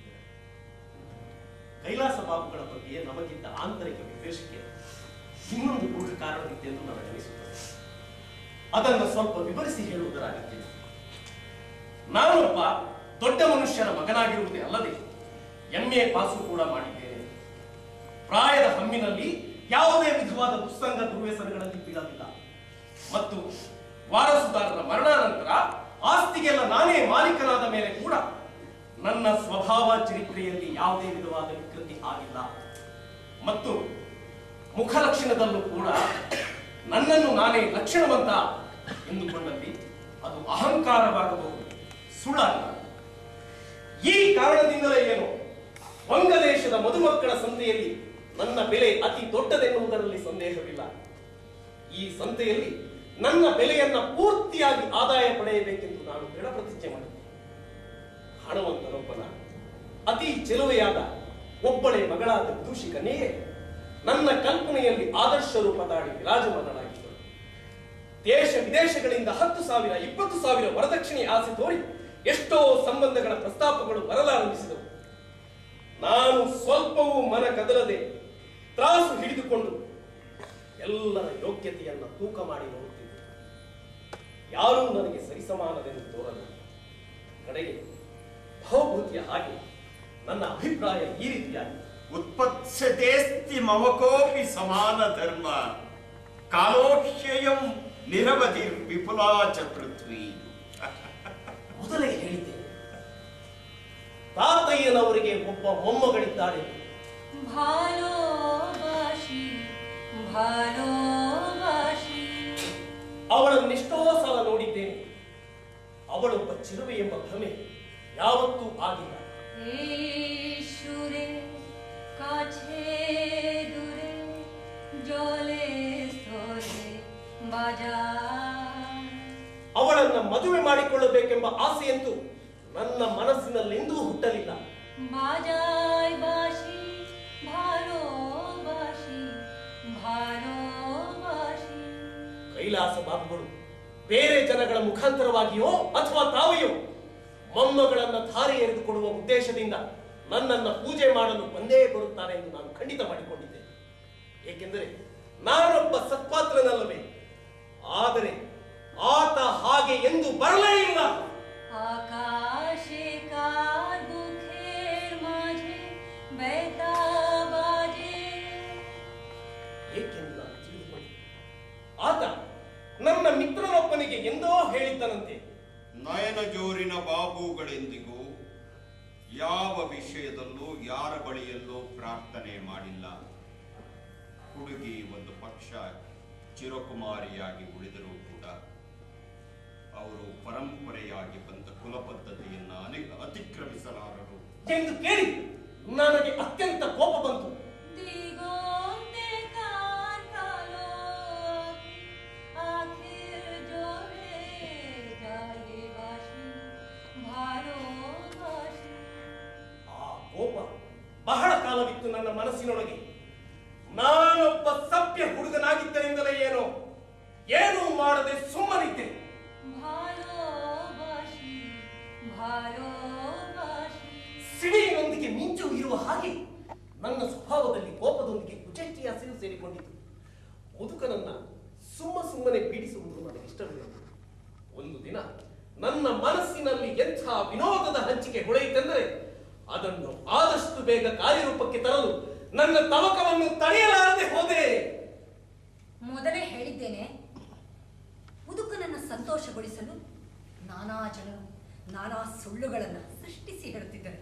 ಕೈಲಾಸ ಬಾಬುಗಳ ಬಗ್ಗೆ ನಮಗಿದ್ದ ಆಂತರಿಕ ವಿದ್ವೇಷಕ್ಕೆ ಇನ್ನೊಂದು ಗೂಢ ಕಾರಣವಿತ್ತೆಂದು ನನಗನಿಸುತ್ತದೆ ಅದನ್ನು ಸ್ವಲ್ಪ ವಿವರಿಸಿ ಹೇಳುವುದರ ಅಗತ್ಯ ನಾನೊಬ್ಬ ದೊಡ್ಡ ಮನುಷ್ಯನ ಮಗನಾಗಿರುವುದೇ ಅಲ್ಲದೆ ಎಂ ಎ ಪಾಸು ಕೂಡ ಮಾಡಿದ್ದೇನೆ ಪ್ರಾಯದ ಹಮ್ಮಿನಲ್ಲಿ ಯಾವುದೇ ವಿಧವಾದ ದುಸ್ಸಂಗ ದುರ್ವ್ಯಸನಗಳಲ್ಲಿ ಬೀಳಲಿಲ್ಲ ಮತ್ತು ವಾರಸುದಾರರ ಮರಣಾನಂತರ ಆಸ್ತಿಗೆಲ್ಲ ನಾನೇ ಮಾಲೀಕನಾದ ಮೇಲೆ ಕೂಡ ನನ್ನ ಸ್ವಭಾವ ಚರಿತ್ರೆಯಲ್ಲಿ ಯಾವುದೇ ವಿಧವಾದ ವಿಕೃತಿ ಆಗಿಲ್ಲ ಮತ್ತು ಮುಖಲಕ್ಷಣದಲ್ಲೂ ಕೂಡ ನನ್ನನ್ನು ನಾನೇ ಲಕ್ಷಣವಂತ ಎಂದುಕೊಂಡಲ್ಲಿ ಅದು ಅಹಂಕಾರವಾಗಬಹುದು ಸುಳ್ಳಲ್ಲ ಈ ಕಾರಣದಿಂದಲೇ ಏನು ವಂಗದೇಶದ ಮಧುಮಕ್ಕಳ ಸಂತೆಯಲ್ಲಿ ನನ್ನ ಬೆಲೆ ಅತಿ ದೊಡ್ಡದೆನ್ನುವುದರಲ್ಲಿ ಸಂದೇಹವಿಲ್ಲ ಈ ಸಂತೆಯಲ್ಲಿ ನನ್ನ ಬೆಲೆಯನ್ನ ಪೂರ್ತಿಯಾಗಿ ಆದಾಯ ಪಡೆಯಬೇಕೆಂದು ನಾನು ದೃಢ ಪ್ರತಿಜ್ಞೆ ಮಾಡಿದ್ದೆ ಹಣವಂತನೊಬ್ಬನ ಅತಿ ಚೆಲುವೆಯಾದ ಒಬ್ಬಳೆ ಮಗಳಾದ ದೂಷಿಕನೆಯೇ ನನ್ನ ಕಲ್ಪನೆಯಲ್ಲಿ ಆದರ್ಶ ರೂಪ ತಾಳಿ ವಿರಾಜಮಾನಳಾಗಿದ್ದಳು ದೇಶ ವಿದೇಶಗಳಿಂದ ಹತ್ತು ಸಾವಿರ ಇಪ್ಪತ್ತು ಸಾವಿರ ವರದಕ್ಷಿಣೆ ಆಸೆ ತೋರಿ ಎಷ್ಟೋ ಸಂಬಂಧಗಳ ಪ್ರಸ್ತಾಪಗಳು ಬರಲಾರಂಭಿಸಿದವು ನಾನು ಸ್ವಲ್ಪವೂ ಮನ ಕದಲದೆ ತ್ರಾಸು ಹಿಡಿದುಕೊಂಡು ಎಲ್ಲರ ಯೋಗ್ಯತೆಯನ್ನ ತೂಕ ಮಾಡಿ ನೋಡುತ್ತಿದ್ದೆ ಯಾರೂ ನನಗೆ ಸರಿಸಮಾನದೆಂದು ತೋರಲ್ಲ ಕಡೆಗೆ ಭವಭೂತಿಯ ಹಾಗೆ ನನ್ನ ಅಭಿಪ್ರಾಯ ಈ ರೀತಿಯಾಗಿ ಉತ್ಪತ್ಸತೆಸ್ತಿ ಮಮ ಕೋಪಿ ಸಮಾನ ಧರ್ಮ ಕಾಲೋಕ್ಷಯಂ ನಿರವಧಿ ವಿಪುಲಾ ಚ ಪೃಥ್ವಿ ಮೊದಲೇ ಹೇಳಿದ್ದೆ ತಾತಯ್ಯನವರಿಗೆ ಒಬ್ಬ ಮೊಮ್ಮಗಳಿದ್ದಾಳೆ ಭಾಲೋಭಾಷ ভালোবাসি ভালোবাসি ಅವಳನ್ನೆಷ್ಟೋ ಸಲ ನೋಡಿದ್ದೇನೆ ಅವಳೊಬ್ಬ ಚಿರುವೆ ಎಂಬ ಭ್ರಮೆ ಯಾವತ್ತೂ ಆಗಿಲ್ಲ এই সুরে কাছে দূরে জলে স্থলে বাজার ಅವಳನ್ನ ಮದುವೆ ಮಾಡಿಕೊಳ್ಳಬೇಕೆಂಬ ಆಸೆಯಂತೂ ನನ್ನ ಮನಸ್ಸಿನಲ್ಲೆಂದೂ ಹುಟ್ಟಲಿಲ್ಲ বাজাই বাসি ভালোবাসি ভালোবাসি ಕೈಲಾಸ ಬಾಬುಗಳು ಬೇರೆ ಜನಗಳ ಮುಖಾಂತರವಾಗಿಯೋ ಅಥವಾ ತಾವೆಯೋ ಮೊಮ್ಮಗಳನ್ನ ಧಾರೆ ಎರೆದುಕೊಡುವ ಉದ್ದೇಶದಿಂದ ನನ್ನನ್ನ ಪೂಜೆ ಮಾಡಲು ಬಂದೇ ಬರುತ್ತಾರೆ ಎಂದು ನಾನು ಖಂಡಿತ ಮಾಡಿಕೊಂಡಿದ್ದೆ ಏಕೆಂದರೆ ನಾನೊಬ್ಬ ಸತ್ಪಾತ್ರನಲ್ಲವೇ ಆದರೆ ಆತ ಹಾಗೆ ಎಂದು ಬರಲೇ ಇಲ್ಲ আকাশে কার বুকের মাঝে বেতা বাজে ಏಕೆಂದು ನಾನು ತಿಳಿದುಕೊಂಡೆ ಆತ ನನ್ನ ಮಿತ್ರನೊಬ್ಬನಿಗೆ ಎಂದೋ ಹೇಳಿದ್ದನಂತೆ ನಯನ ಜೋರಿನ ಬಾಬುಗಳೆಂದಿಗೂ ಯಾವ ವಿಷಯದಲ್ಲೂ ಯಾರ ಬಳಿಯಲ್ಲೂ ಪ್ರಾರ್ಥನೆ ಮಾಡಿಲ್ಲ ಹುಡುಗಿ ಒಂದು ಪಕ್ಷ ಚಿರಕುಮಾರಿಯಾಗಿ ಉಳಿದರೂ ಕೂಡ ಅವರು ಪರಂಪರೆಯಾಗಿ ಬಂದ ಕುಲ ಪದ್ಧತಿಯನ್ನ ಅನೆ- ಅತಿಕ್ರಮಿಸಲಾರರು ಎಂದು ಕೇಳಿ ನನಗೆ ಅತ್ಯಂತ ಕೋಪ ಬಂತು দিগন্তে কার কালো আখের জলে জাগে বাসি ভালোবাসি ಆ ಕೋಪ ಬಹಳ ಕಾಲವಿತ್ತು ನನ್ನ ಮನಸ್ಸಿನೊಳಗೆ ನಾನೊಬ್ಬ ಸಭ್ಯ ಹುಡುಗನಾಗಿದ್ದರಿಂದಲೇ ಏನೋ ಏನೂ ಮಾಡದೆ ಸುಮ್ಮನಿದ್ದೆ ভালোবাসি ভালোবাসি ಸಿಡಿಲಿನೊಂದಿಗೆ ಮಿಂಚು ಇರುವ ಹಾಗೆ ನನ್ನ ಸ್ವಭಾವದಲ್ಲಿ ಕೋಪದೊಂದಿಗೆ ಕುಚೆಟ್ಟಿಯ ಹಸಿರು ಸೇರಿಕೊಂಡಿತು ಮುದುಕನನ್ನ ಸುಮ್ಮ ಸುಮ್ಮನೆ ಪೀಡಿಸುವುದು ನನಗೆ ಇಷ್ಟವಿಲ್ಲ ಒಂದು ದಿನ ನನ್ನ ಮನಸ್ಸಿನಲ್ಲಿ ಎಂಥ ವಿನೋದದ ಹಂಚಿಕೆ ಹೊಳೆಯಿತೆಂದರೆ ಅದನ್ನು ಆದಷ್ಟು ಬೇಗ ಕಾರ್ಯರೂಪಕ್ಕೆ ತರಲು ನನ್ನ ತವಕವನ್ನು ತಡೆಯಲಾರದೆ ಹೋದೆ ಮೊದಲೇ ಹೇಳಿದ್ದೇನೆ ಮುದುಕನನ್ನು ಸಂತೋಷಗೊಳಿಸಲು ನಾನಾ ಜನರು ನಾನಾ ಸುಳ್ಳುಗಳನ್ನು ಸೃಷ್ಟಿಸಿ ಹೇಳುತ್ತಿದ್ದರು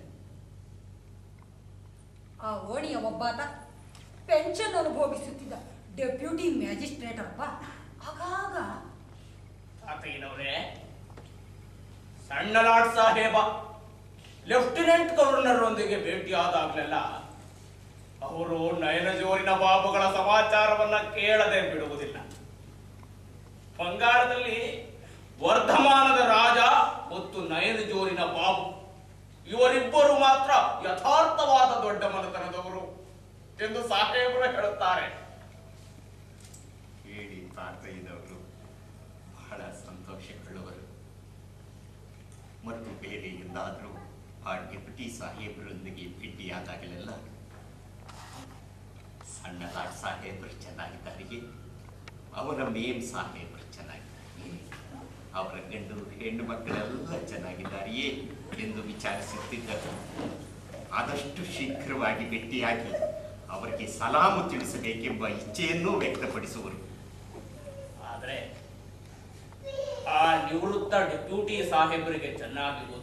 ಆ ಓಣಿಯ ಒಬ್ಬಾತ ಪೆನ್ಷನ್ ಅನುಭವಿಸುತ್ತಿದ್ದ ಡೆಪ್ಯೂಟಿ ಮ್ಯಾಜಿಸ್ಟ್ರೇಟ್ ಅಪ್ಪ ಆಗಾಗ ತಾತಯ್ಯನವರೇ ಸಣ್ಣ ಲಾಡ್ ಸಾಹೇಬ ಲೆಫ್ಟಿನೆಂಟ್ ಗವರ್ನರ್ ಒಂದಿಗೆ ಭೇಟಿಯಾದಾಗ್ಲೆಲ್ಲ ಅವರು ನಯನ ಜೋರಿನ ಬಾಬುಗಳ ಸಮಾಚಾರವನ್ನ ಕೇಳದೆ ಬಿಡುವುದಿಲ್ಲ ಬಂಗಾಳದಲ್ಲಿ ವರ್ಧಮಾನದ ರಾಜ ಮತ್ತು ನಯನ ಜೋರಿನ ಬಾಬು ಇವರಿಬ್ಬರು ಮಾತ್ರ ಯಥಾರ್ಥವಾದ ದೊಡ್ಡ ಮನೆತನದವರು ಎಂದು ಸಾಹೇಬರು ಹೇಳುತ್ತಾರೆ ಹೇಳಿ ತಾತಯ್ಯನವರು ಬಹಳ ಸಂತೋಷಗೊಳ್ಳುವರು ಮತ್ತು ಬೇರೆ ಎಲ್ಲಾದರೂ ಆ ಡೆಪ್ಯೂಟಿ ಸಾಹೇಬರೊಂದಿಗೆ ಭೇಟಿಯಾದಾಗಲೆಲ್ಲ ಸಣ್ಣ ಲಾಡ್ ಸಾಹೇಬರು ಚೆನ್ನಾಗಿದ್ದಾರೆಯೇ ಅವರ ಮೇಮ್ ಸಾಹೇಬರು ಚೆನ್ನಾಗಿದ್ದಾರೆಯೇ ಅವರ ಗಂಡು ಹೆಣ್ಣು ಮಕ್ಕಳೆಲ್ಲ ಚೆನ್ನಾಗಿದ್ದಾರೆಯೇ ಎಂದು ವಿಚಾರಿಸುತ್ತಿದ್ದರು ಆದಷ್ಟು ಶೀಘ್ರವಾಗಿ ಭೇಟಿಯಾಗಿ ಅವರಿಗೆ ಸಲಾಮು ತಿಳಿಸಬೇಕೆಂಬ ಇಚ್ಛೆಯನ್ನೂ ವ್ಯಕ್ತಪಡಿಸುವರು ಆದ್ರೆ ಆ ನಿವೃತ್ತ ಡೆಪ್ಯೂಟಿ ಸಾಹೇಬರಿಗೆ ಚೆನ್ನಾಗಿ ಗೊತ್ತು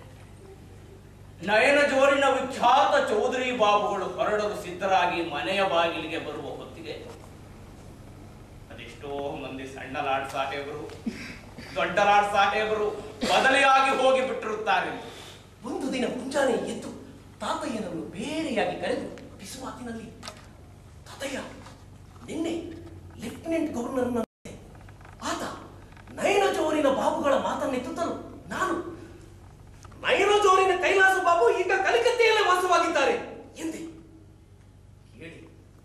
ನಯನ ಜೋರಿನ ವಿಖ್ಯಾತ ಚೌಧರಿ ಬಾಬುಗಳು ಹೊರಡಲು ಸಿದ್ಧರಾಗಿ ಮನೆಯ ಬಾಗಿಲಿಗೆ ಬರುವ ಹೊತ್ತಿಗೆ ಅದೆಷ್ಟೋ ಮಂದಿ ಸಣ್ಣ ಲಾಡ್ ಸಾಹೇಬರು ದೊಡ್ಡ ಲಾಡ್ ಸಾಹೇಬರು ಬದಲಿಯಾಗಿ ಹೋಗಿ ಬಿಟ್ಟಿರುತ್ತಾರೆ ಒಂದು ದಿನ ಮುಂಜಾನೆ ಎದ್ದು ತಾತಯ್ಯನನ್ನು ಬೇರೆಯಾಗಿ ಕರೆದು ಪಿಸುಮಾತಿನಲ್ಲಿ ತಾತಯ್ಯ ನಿನ್ನೆ ಲೆಫ್ಟಿನೆಂಟ್ ಗವರ್ನರ್ನ ಆತ ನಯನ ಜೋರಿನ ಬಾಬುಗಳ ಮಾತನ್ನೆತ್ತುತ್ತಲು ನಾನು ನಯನ ಜೋರಿನ ಕೈಲಾಸ ಬಾಬು ಈಗ ಕಲಿಕತ್ತೆಯಲ್ಲೇ ವಾಸವಾಗಿದ್ದಾರೆ ಎಂದೆ ಹೇಳಿ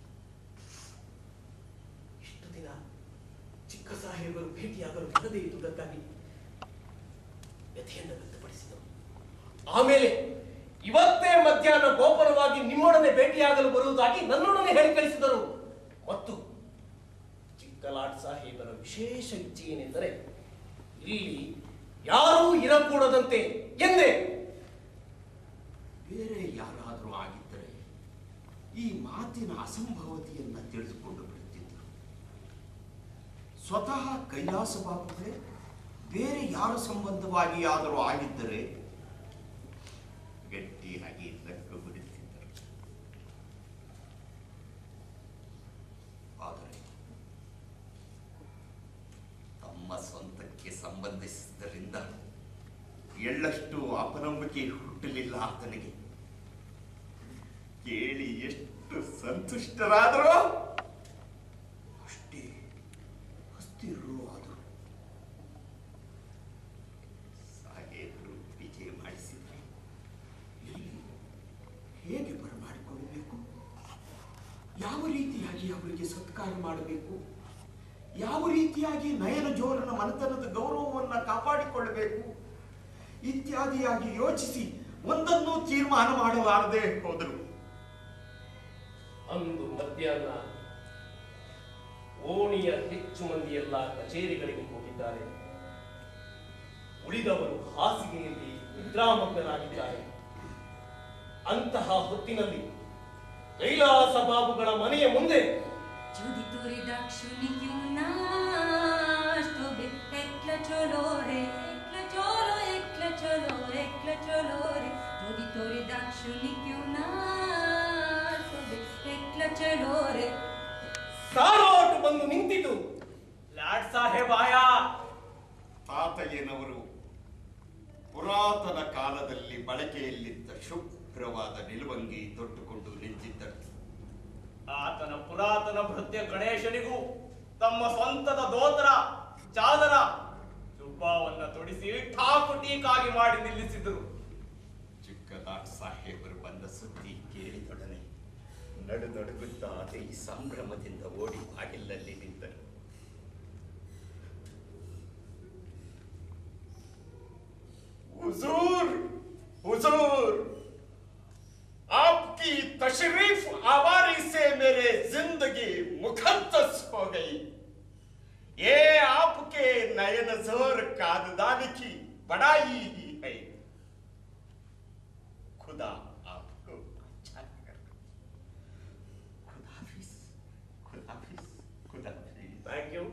ಇಷ್ಟು ದಿನ ಚಿಕ್ಕ ಸಾಹೇಬರು ಭೇಟಿಯಾಗಲು ಬರದೇ ಇದ್ದುದಕ್ಕಾಗಿ ವ್ಯಥೆಯನ್ನು ವ್ಯಕ್ತಪಡಿಸಿದರು ಆಮೇಲೆ ಇವತ್ತೇ ಮಧ್ಯಾಹ್ನ ಗೋಪನವಾಗಿ ನಿಮ್ಮೊಡನೆ ಭೇಟಿಯಾಗಲು ಬರುವುದಾಗಿ ನನ್ನೊಡನೆ ಹೇಳಿ ಕಳಿಸಿದರು ಮತ್ತು ಚಿಕ್ಕಲಾಟ್ ಸಾಹೇಬರ ವಿಶೇಷ ಇಚ್ಛೆ ಏನೆಂದರೆ ಇಲ್ಲಿ ಯಾರೂ ಇರಕೂಡದಂತೆ ಎಂದೆ ಬೇರೆ ಯಾರಾದರೂ ಆಗಿದ್ದರೆ ಈ ಮಾತಿನ ಅಸಂಭವತೆಯನ್ನ ತಿಳಿದುಕೊಂಡು ಬಿಡುತ್ತಿದ್ದರು ಸ್ವತಃ ಕೈಲಾಸ ಬಾಬುಗಳೇ ಬೇರೆ ಯಾರ ಸಂಬಂಧವಾಗಿ ಆದರೂ ಆಗಿದ್ದರೆ ಗಟ್ಟಿಯಾಗಿ ಲಕ್ಕ ಬಿಡುತ್ತಿದ್ದರು ಸಂಬಂಧಿಸಿದ್ದರಿಂದ ಎಳ್ಳಷ್ಟು ಅಪನಂಬಿಕೆ ಹುಟ್ಟಲಿಲ್ಲ ಆತನಿಗೆ ಕೇಳಿ ಎಷ್ಟು ಸಂತುಷ್ಟರಾದರೂ ಅಷ್ಟೇ ಅಸ್ಥಿರರು ಆದರು ಸಾಹೇಬರು ವಿಜಯ ಮಾಡಿಸಿದ್ರೆ ಎಲ್ಲಿ ಹೇಗೆ ಬರಮಾಡಿಕೊಳ್ಳಬೇಕು ಯಾವ ರೀತಿಯಾಗಿ ಅವರಿಗೆ ಸತ್ಕಾರ ಮಾಡಬೇಕು ಯಾವ ರೀತಿಯಾಗಿ ನಯನ ಜೋರನ ಮನೆತನದ ಗೌರವವನ್ನು ಕಾಪಾಡಿಕೊಳ್ಳಬೇಕು ಇತ್ಯಾದಿಯಾಗಿ ಯೋಚಿಸಿ ಒಂದನ್ನು ತೀರ್ಮಾನ ಮಾಡಲಾರದೆ ಹೋದರು ಅಂದು ಮಧ್ಯಾಹ್ನ ಓಣಿಯ ಹೆಚ್ಚು ಮಂದಿಯೆಲ್ಲ ಕಚೇರಿಗಳಿಗೆ ಹೋಗಿದ್ದಾರೆ ಉಳಿದವರು ಹಾಸಿಗೆಯಲ್ಲಿ ನಿದ್ರಾಮಗ್ನರಾಗಿದ್ದಾರೆ ಅಂತಹ ಹೊತ್ತಿನಲ್ಲಿ ಕೈಲಾಸ ಬಾಬುಗಳ ಮನೆಯ ಮುಂದೆ যদি তোরে ডাক শুনি কেউ না তবে একলা চলো রে একলা চলো একলা চলো একলা চলো রে যদি তোরে ডাক শুনি কেউ না তবে একলা চলো রে ಸಾರೋಟು ಬಂದು ನಿಂತಿತು ಲಾಡ್ ಸಾಹೇಬ್ ಆಯ ತಾತಯ್ಯನವರು ಪುರಾತನ ಕಾಲದಲ್ಲಿ ಬಳಕೆಯಲ್ಲಿದ್ದ ಶುಭ್ರವಾದ ನಿಲುವಂಗಿ ತೊಟ್ಟುಕೊಂಡು ನಿಂತಿದ್ದರು ಆತನ ಪುರಾತನ ಭೃತ್ಯ ಗಣೇಶನಿಗೂ ತಮ್ಮ ಸ್ವಂತದ ದೋತರ ಚಾದರ ಜುಬ್ಬಾವನ್ನ ತೊಡಿಸಿ ಠಾಕು ಟೀಕಾಗಿ ಮಾಡಿ ನಿಲ್ಲಿಸಿದರು ಚಿಕ್ಕದಾಟ್ ಸಾಹೇಬರು ಬಂದ ಸುದ್ದಿ ಕೇಳಿದೊಡನೆ ನಡು ನಡುಗುತ್ತಾ ಅತಿ ಸಂಭ್ರಮದಿಂದ ಓಡಿ ಬಾಗಿಲಲ್ಲಿ ನಿಂತರು हुजूर हुजूर आपकी तशरीफ आवारी से मेरे जिंदगी मुकद्दस हो गई ये आपके नयन जोर काददान की बड़ाई ही है खुदा आपको अच्छा कर ಖುದಾಫಿಸ್ ಖುದಾಫಿಸ್ ಖುದಾಫಿಸ್ ಥ್ಯಾಂಕ್ ಯು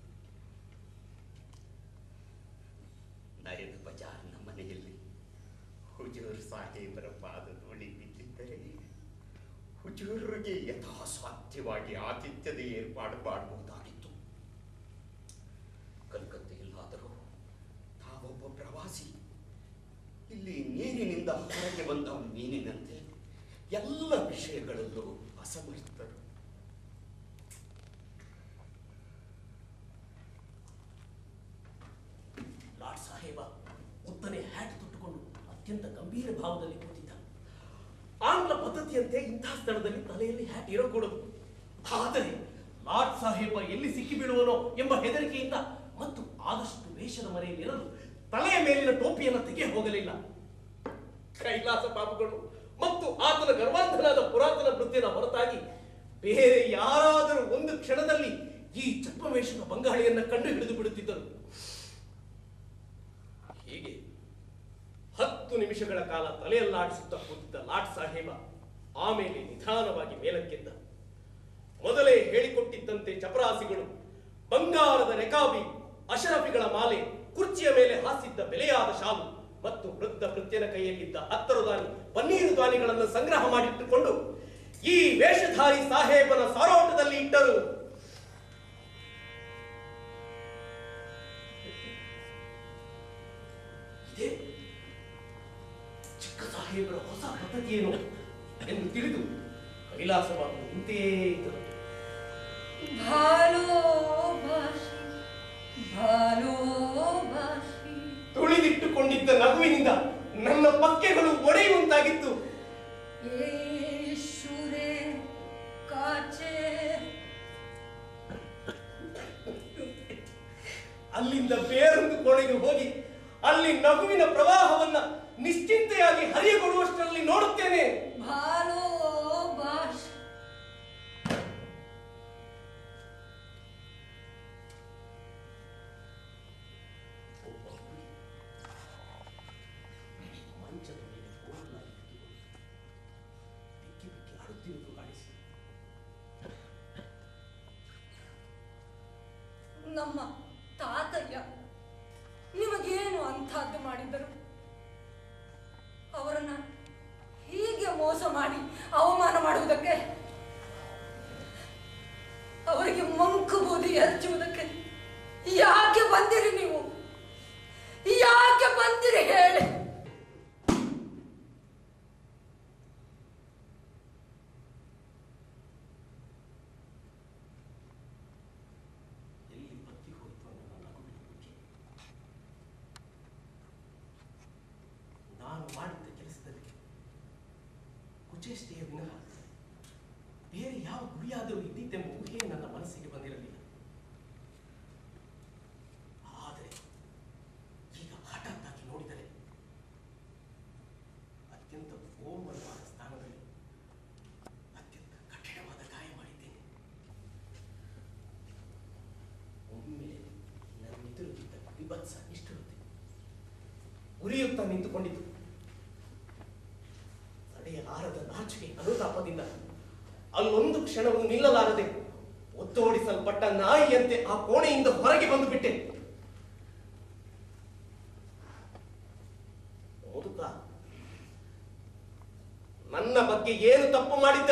ನಯನ ಬಜಾರ್ನ ಮನೆಯಲ್ಲಿ ಹುಜೂರ್ ಸಾಹೇಬರ ಪಾದ ಧೂಳಿ ಬಿದ್ದಿದ್ದರೆ ಹುಜೂರಿಗೆ ಯಥಾಸಾಧ್ಯವಾಗಿ ಆತಿಥ್ಯದ ಏರ್ಪಾಡು ಮಾಡಬಹುದಾಗಿತ್ತು ಕಲ್ಕತ್ತೆಯಲ್ಲಾದರೂ ತಾವೊಬ್ಬ ಪ್ರವಾಸಿ ಇಲ್ಲಿ ನೀರಿನಿಂದ ಹೊರಗೆ ಬಂದ ಮೀನಿನಂತೆ ಎಲ್ಲ ವಿಷಯಗಳಲ್ಲೂ ಅಸಮರ್ಥರು ಲಾರ್ಡ್ ಸಾಹೇಬ ಉತ್ತನೆ ಹ್ಯಾಟ್ ತೊಟ್ಟುಕೊಂಡು ಅತ್ಯಂತ ಗಂಭೀರ ಭಾವದಲ್ಲಿ ಕೂತಿದ್ದ ಆಂಗ್ಲ ಪದ್ಧತಿಯಂತೆ ಇಂತಹ ಸ್ಥಳದಲ್ಲಿ ತಲೆಯಲ್ಲಿ ಹ್ಯಾಟ್ ಇರಕೂಡದು ಆದರೆ ಲಾರ್ಡ್ ಸಾಹೇಬ ಎಲ್ಲಿ ಸಿಕ್ಕಿ ಬೀಳುವನೋ ಎಂಬ ಹೆದರಿಕೆಯಿಂದ ಮತ್ತು ಆದಷ್ಟು ವೇಷದ ಮನೆಯಲ್ಲಿರಲು ತಲೆಯ ಮೇಲಿನ ಟೋಪಿಯನ್ನು ತೆಗೆ ಹೋಗಲಿಲ್ಲ ಕೈಲಾಸ ಬಾಬುಗಳು ಮತ್ತು ಆತನ ಗರ್ವಾಂಧನಾದ ಪುರಾತನ ವೃತ್ತಿನ ಹೊರತಾಗಿ ಬೇರೆ ಯಾರಾದರೂ ಒಂದು ಕ್ಷಣದಲ್ಲಿ ಈ ಚಪ್ಪವೇಷದ ಬಂಗಾಳಿಯನ್ನ ಕಂಡು ಹಿಡಿದು ಬಿಡುತ್ತಿದ್ದರು ಹೀಗೆ ಹತ್ತು ನಿಮಿಷಗಳ ಕಾಲ ತಲೆಯಲ್ಲಾಡಿಸುತ್ತಾ ಕೂತಿದ್ದ ಲಾಟ್ ಸಾಹೇಬ ಆಮೇಲೆ ನಿಧಾನವಾಗಿ ಮೇಲಕ್ಕೆದ್ದ ಮೊದಲೇ ಹೇಳಿಕೊಟ್ಟಿದ್ದಂತೆ ಚಪರಾಸಿಗಳು ಬಂಗಾರದ ರೆಕಾಬಿ ಅಶರಫಿಗಳ ಮಾಲೆ ಕುರ್ಚಿಯ ಮೇಲೆ ಹಾಸಿದ್ದ ಬೆಲೆಯಾದ ಶಾಲು ಮತ್ತು ವೃದ್ಧ ವೃತ್ಯನ ಕೈಯಲ್ಲಿದ್ದ ಹತ್ತರು ದಾನಿ ಪನ್ನೀರು ದಾನಿಗಳನ್ನು ಸಂಗ್ರಹ ಮಾಡಿಟ್ಟುಕೊಂಡು ಈ ವೇಷಧಾರಿ ಸಾಹೇಬನ ಸಾರೋಟದಲ್ಲಿ ಇಟ್ಟರು ಇದೇ ಚಿಕ್ಕ ಸಾಹೇಬರ ಹೊಸ ಪದ್ಧತಿಯೇನು ಎಂದು ತಿಳಿದು ಕೈಲಾಸವಾದ ನಿಂತೇ ಇದ್ದರು ভালোবাসি ভালোবাসি ತುಳಿದಿಟ್ಟುಕೊಂಡಿದ್ದ ನಗುವಿನಿಂದ ನನ್ನ ಪಕ್ಕೆಗಳು ಒಡೆಯುವಂತಾಗಿತ್ತು এই সুরে কাছে ಅಲ್ಲಿಂದ ಬೇರೊಂದು ಕೋಣೆಗೆ ಹೋಗಿ ಅಲ್ಲಿ ನಗುವಿನ ಪ್ರವಾಹವನ್ನ ನಿಶ್ಚಿಂತೆಯಾಗಿ ಹರಿಯಗೊಳ್ಳುವಷ್ಟರಲ್ಲಿ ನೋಡುತ್ತೇನೆ ভালোবাসি ಒಬ್ಬ ಹುಡುಗಿ ಮಂಚದ ಮೇಲೆ ಬೋರ್ಲಾಗಿ ಬಿಕ್ಕಿ ಬಿಕ್ಕಿ ಅಳುತ್ತಿರುವುದು ಕಾಣಿಸಿ ನಮ್ಮ ತಾತಯ್ಯ ನಿಮಗೇನು ಅಂಥದ್ದು ಮಾಡಿದ್ದರು ಅವರನ್ನ ಹೀಗೆ ಮೋಸ ಮಾಡಿ ಅವಮಾನ ಮಾಡುವುದಕ್ಕೆ ಅವರಿಗೆ ಮಂಕು ಬೂದಿ ಹಚ್ಚುವುದಕ್ಕೆ ಯಾಕೆ ಬಂದಿರಿ ನೀವು ಕುಚೇಷ್ಟೆಯ ವಿನಃ ಬೇರೆ ಯಾವ ಗುರಿಯಾದರೂ ಇದ್ದಿತ್ತೆಂಬ ಊಹೆ ನನ್ನ ಮನಸ್ಸಿಗೆ ಬಂದಿರಲಿಲ್ಲ ಆದರೆ ಈಗ ಹಠಾತ್ತಾಗಿ ನೋಡಿದರೆ ಅತ್ಯಂತ ಕೋಮಲವಾದ ಸ್ಥಾನದಲ್ಲಿ ಅತ್ಯಂತ ಕಠಿಣವಾದ ಗಾಯ ಮಾಡಿದ್ದೇನೆ ಒಮ್ಮೆ ನನ್ನೆದುರುಗಿದ್ದ ವಿಭತ್ಸ ನಿಷ್ಠುರತೆ ಉರಿಯುತ್ತಾ ನಿಂತುಕೊಂಡಿತು ತಡೆಯಲಾರದ ನಾಚಿಕೆ ಅನುತಾಪದಿಂದ ಅಲ್ಲೊಂದು ಕ್ಷಣವೂ ನಿಲ್ಲಲಾರದೆ ಒತ್ತೋಡಿಸಲ್ಪಟ್ಟ ನಾಯಿಯಂತೆ ಆ ಕೋಣೆಯಿಂದ ಹೊರಗೆ ಬಂದು ಬಿಟ್ಟೆ ಮುದುಕ ನನ್ನ ಬಗ್ಗೆ ಏನು ತಪ್ಪು ಮಾಡಿದ್ದ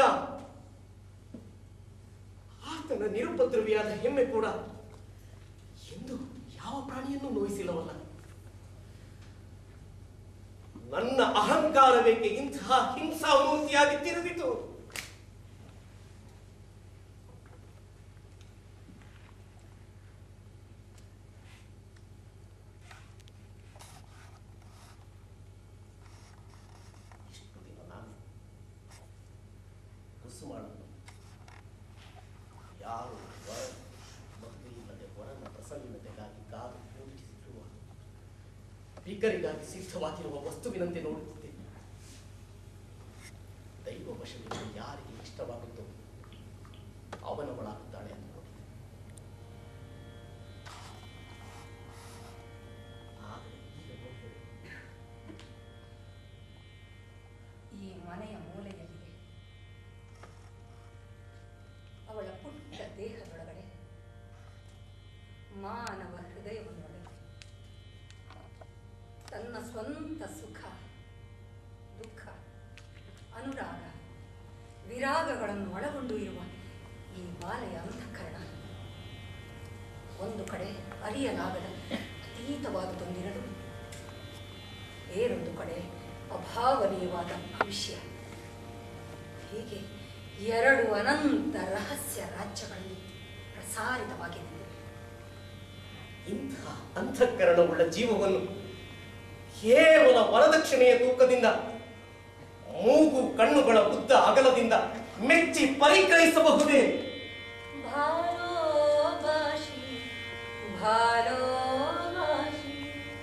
ಆತನ ನಿರುಪದ್ರವಿಯಾದ ಹೆಮ್ಮೆ ಕೂಡ ಎಂದು ಯಾವ ಪ್ರಾಣಿಯನ್ನು ನೋಯಿಸಿಲ್ಲವಲ್ಲ ನನ್ನ ಅಹಂಕಾರವೇಕೆ ಇಂತಹ ಹಿಂಸಾಮೂರ್ತಿಯಾಗಿ ತಿರುಗಿತು ಇಷ್ಟು ದಿನ ನಾನು ಕುಸುಮಾಳನ್ನು ಯಾರು ವರ ಮದುವೆ ಇಲ್ಲದೆ ವರನ ಪ್ರಸನ್ನತೆಗಾಗಿ ಕಾದು ಪೂಜಿಸಿರುವ ಭೀಕರಿಗಾಗಿ ಸಿದ್ಧವಾಗಿರುವ ವಸ್ತುವಿನಂತೆ ನೋಡುತ್ತಿದ್ದೆ ದೈವ ವಶದಿಂದ ಯಾರಿಗೆ ಇಷ್ಟವಾಗುತ್ತೋ ಅವನವಳಾಗುತ್ತಾಳೆ ಅಂತ ನೋಡಿದೆ ಆದರೆ ಈಗ ನೋಡಿದರೆ ಈ ಮನೆಯ ಮೂಲೆಯಲ್ಲಿದೆ ಅವಳ ಪುಟ್ಟ ದೇಹದೊಳಗಡೆ ಮಾನವ ಹೃದಯವನ್ನೊಳಗೆ ತನ್ನ ಸ್ವಂತ ಸುಖ ದುಃಖ ಅನುರಾಗ ವಿರಾಗಗಳನ್ನು ಒಳಗೊಂಡು ಇರುವ ಈ ಬಾಲೆಯ ಅಂತಃಕರಣ ಒಂದು ಕಡೆ ಅರಿಯಲಾಗದ ಅತೀತವಾದುದೊಂದಿರಲು ಬೇರೊಂದು ಕಡೆ ಅಭಾವನೀಯವಾದ ಭವಿಷ್ಯ ಹೀಗೆ ಎರಡು ಅನಂತ ರಹಸ್ಯ ರಾಜ್ಯಗಳಲ್ಲಿ ಪ್ರಸಾರಿತವಾಗಿದೆ ಇಂತಹ ಅಂತಃಕರಣವುಳ್ಳ ಜೀವವನ್ನು ಕೇವಲ ವರದಕ್ಷಿಣೆಯ ತೂಕದಿಂದ ಮೂಗು ಕಣ್ಣುಗಳ ಉದ್ದ ಅಗಲದಿಂದ ಮೆಚ್ಚಿ ಪರಿಗ್ರಹಿಸಬಹುದೇ ಭಾರೋ ಭಾಷಿ ಭಾರೋ ಭಾಷಿ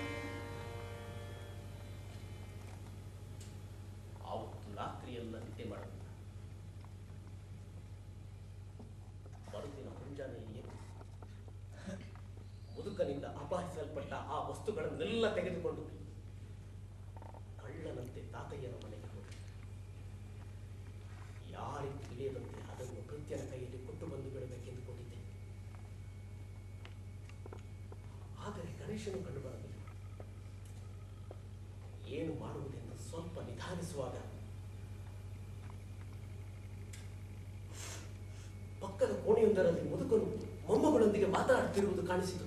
ಆವತ್ತು ರಾತ್ರಿಯೆಲ್ಲ ನಿದ್ದೆ ಮಾಡಲಿಲ್ಲ ಮರುದಿನ ಮುಂಜಾನೆಯೇ ಮುದುಕನಿಂದ ಅಪಹರಿಸಲ್ಪಟ್ಟ ಆ ವಸ್ತುಗಳನ್ನೆಲ್ಲ ತೆಗೆದುಕೊಂಡು ಕಳ್ಳನಂತೆ ತಾತಯ್ಯನ ಮನೆಗೆ ಹೋದೆ ಯಾರಿಗೂ ತಿಳಿಯದಂತೆ ಅದನ್ನು ಕೃತ್ಯನ ಕೈಯಲ್ಲಿ ಕೊಟ್ಟು ಬಂದು ಬಿಡಬೇಕೆಂದುಕೊಂಡಿದ್ದೆ ಆದರೆ ಗಣೇಶನು ಕಂಡು ಬರಲಿಲ್ಲ ಏನು ಮಾಡುವುದೆಂದು ಸ್ವಲ್ಪ ನಿಧಾನಿಸುವಾಗ ಪಕ್ಕದ ಕೋಣೆಯೊಂದರಲ್ಲಿ ಮುದುಕನು ಮೊಮ್ಮಗಳೊಂದಿಗೆ ಮಾತನಾಡುತ್ತಿರುವುದು ಕಾಣಿಸಿತು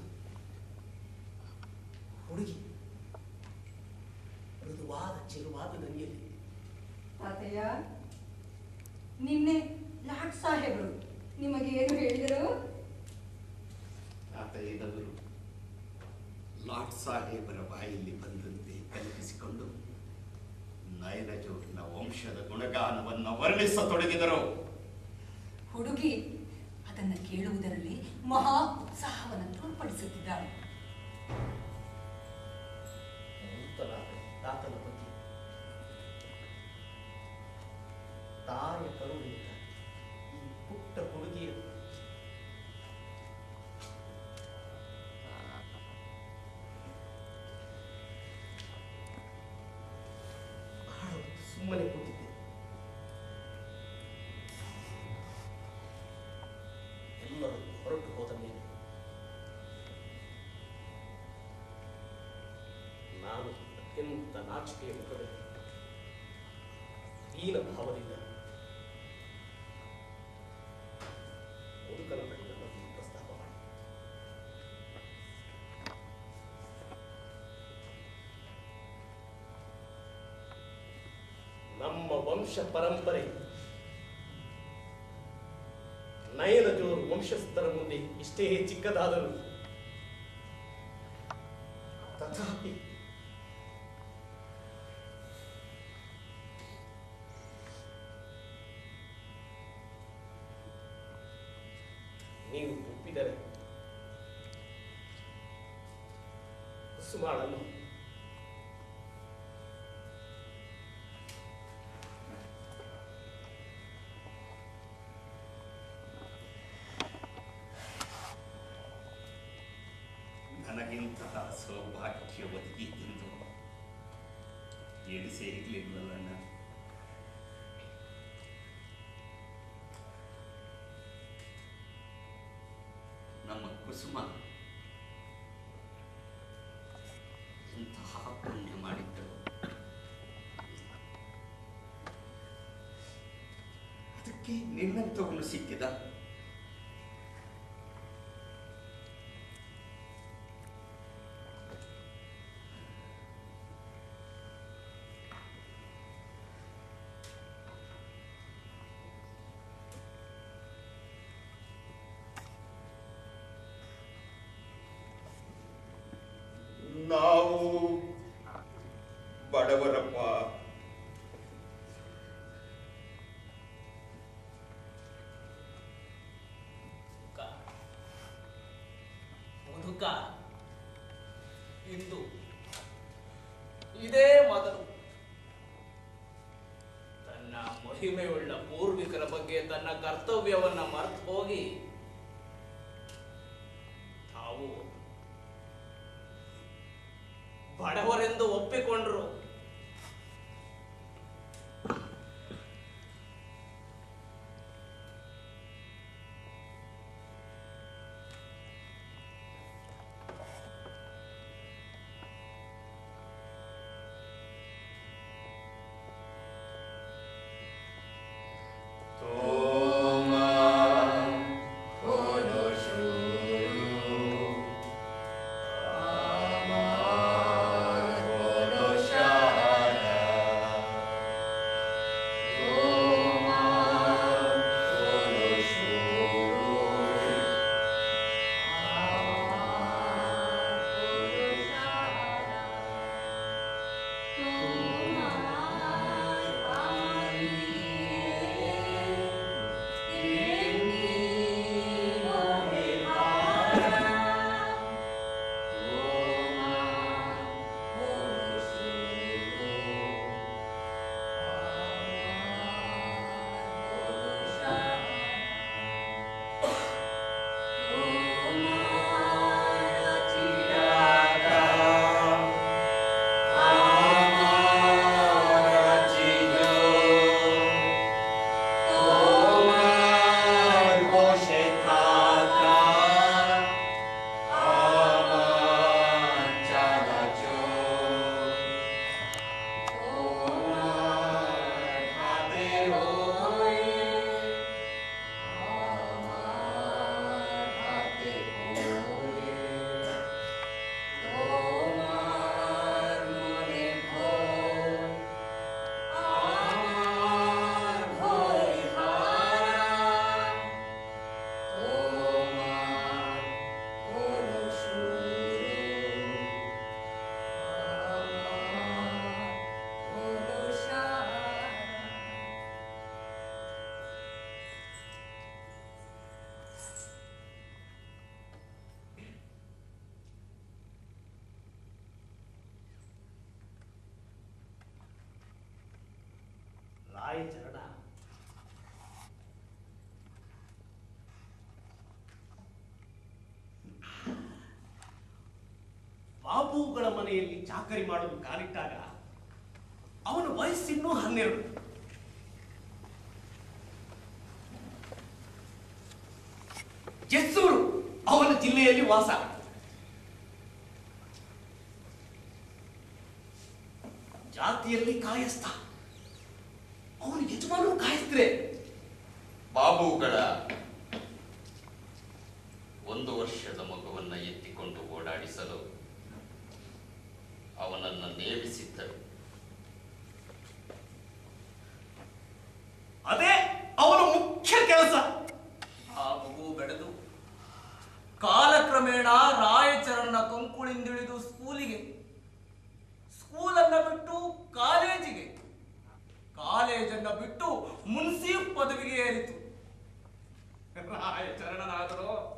ಹುಡುಗಿ ಮೃದುವಾದ ಚಿರುವಾದ ದನಿಯಲ್ಲಿ ತಾತಯ್ಯ ನಿನ್ನೆ ಲಾಟ್ ಸಾಹೇಬರು ನಿಮಗೆ ಏನು ಹೇಳಿದರು ಆತ ಏನಾದರೂ ಲಾರ್ಡ್ ಸಾಹೇಬರ ಬಾಯಲ್ಲಿ ಬಂದಂತೆ ಕಲ್ಪಿಸಿಕೊಂಡು ನಯನಜೋರ್ನ ವಂಶದ ಗುಣಗಾನವನ್ನು ವರ್ಣಿಸತೊಡಗಿದರು ಹುಡುಗಿ ಅದನ್ನು ಕೇಳುವುದರಲ್ಲಿ ಮಹಾ ಉತ್ಸಾಹವನ್ನು ತೋರ್ಪಡಿಸುತ್ತಿದ್ದಾಳೆ ಮೃತನಾದ ತಾತನ ಬಗ್ಗೆ ತಾಯ ಕರುಳಿಂದ ಈ ಪುಟ್ಟ ಹುಡುಗಿಯ ಬಹಳ ಹೊತ್ತು ಸುಮ್ಮನೆ ಕೂತಿದ್ದೆ ಎಲ್ಲರೂ ಹೊರಟು ಹೋದ ಮೇಲೆ ನಾನು ಅತ್ಯಂತ ನಾಚಿಕೆಯ ಮುಖದಲ್ಲಿ ದೀನ ಭಾವದಿಂದ ಮುದುಕನ ಬಳಿ ನನ್ನ ಈ ಪ್ರಸ್ತಾಪ ಮಾಡಿ ನಮ್ಮ ವಂಶ ಪರಂಪರೆ ನಯನ ಜೋರು ವಂಶಸ್ಥರ ಮುಂದೆ ಇಷ್ಟೇ ಚಿಕ್ಕದಾದರೂ ತಥಾಪಿ ನೀವು ಒಪ್ಪಿದರೆ ಕುಸುಮಾಳನ್ನು ನನಗಿಂತಹ ಸೌಭಾಗ್ಯ ಒದಗಿದ್ದೆಂದು ಎಣಿಸೇ ಇರಲಿಲ್ಲಲ್ಲ ನಾನು ನಮ್ಮ ಕುಸುಮ ಎಂತಹ ಪುಣ್ಯ ಮಾಡಿದ್ದಳು ಅದಕ್ಕೆ ನಿನ್ನಂಥವನು ಸಿಕ್ಕಿದ ನಾವು ಬಡವರಪ್ಪ ಮುದುಕ ಇಂದು ಇದೇ ಮೊದಲು ತನ್ನ ಮಹಿಮೆಯುಳ್ಳ ಪೂರ್ವಿಕರ ಬಗ್ಗೆ ತನ್ನ ಕರ್ತವ್ಯವನ್ನ ಮರೆತು ಹೋಗಿ ತಾವು ಬಡವರೆಂದು ಒಪ್ಪಿಕೊಂಡ್ರು ರಾಯ ಚರಣ ಬಾಬುಗಳ ಮನೆಯಲ್ಲಿ ಚಾಕರಿ ಮಾಡಲು ಕಾಲಿಟ್ಟಾಗ ಅವನ ವಯಸ್ಸಿನ್ನೂ ಹನ್ನೆರಡು ಜೆಸ್ಸೂರು ಅವನ ಜಿಲ್ಲೆಯಲ್ಲಿ ವಾಸ ಜಾತಿಯಲ್ಲಿ ಕಾಯಸ್ಥ ಅವನ ಯಜಮಾನರು ಕಾಯಿಸ್ತ್ರೆ ಬಾಬುಗಳ ಒಂದು ವರ್ಷದ ಮಗುವನ್ನ ಎತ್ತಿಕೊಂಡು ಓಡಾಡಿಸಲು ಅವನನ್ನು ನೇಮಿಸಿದ್ದರು ಅದೇ ಅವನ ಮುಖ್ಯ ಕೆಲಸ ಆ ಮಗು ಬೆಳೆದು ಕಾಲಕ್ರಮೇಣ ರಾಯಚರಣ ಕಂಕುಳಿಂದಿಳಿದು ಸ್ಕೂಲಿಗೆ ಸ್ಕೂಲನ್ನ ಬಿಟ್ಟು ಕಾಲೇಜಿಗೆ ಕಾಲೇಜನ್ನ ಬಿಟ್ಟು ಮುನ್ಸೀಫ್ ಪದವಿಗೆ ಏರಿತು ರಾಯಚರಣನಾದರೂ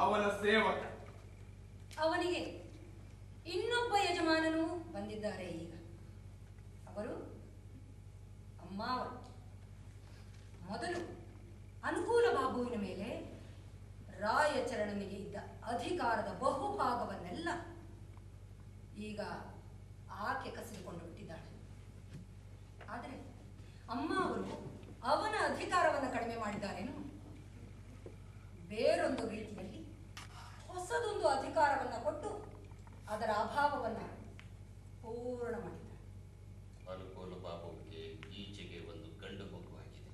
ಅವನ ಸೇವಕ ಅವನಿಗೆ ಇನ್ನೊಬ್ಬ ಯಜಮಾನನು ಬಂದಿದ್ದಾರೆ ಈಗ ಅವರು ಅಮ್ಮಾವರು ಮೊದಲು ಅನುಕೂಲ ಬಾಬುವಿನ ಮೇಲೆ ರಾಯಚರಣನಿಗೆ ಇದ್ದ ಅಧಿಕಾರದ ಬಹುಭಾಗವನ್ನೆಲ್ಲ ಈಗ ಆಕೆ ಕಸಿದುಕೊಂಡು ಬಿಟ್ಟಿದ್ದಾಳೆ ಆದರೆ ಅಮ್ಮ ಅವರು ಅವನ ಅಧಿಕಾರವನ್ನು ಕಡಿಮೆ ಮಾಡಿದ್ದಾರೇನು ಬೇರೊಂದು ರೀತಿಯಲ್ಲಿ ಹೊಸದೊಂದು ಅಧಿಕಾರವನ್ನು ಕೊಟ್ಟು ಅದರ ಅಭಾವವನ್ನು ಪೂರ್ಣ ಮಾಡಿದ್ದಾರೆ ಅನುಕೂಲ ಬಾಬುಗೆ ಈಚೆಗೆ ಒಂದು ಗಂಡು ಮಗುವಾಗಿದೆ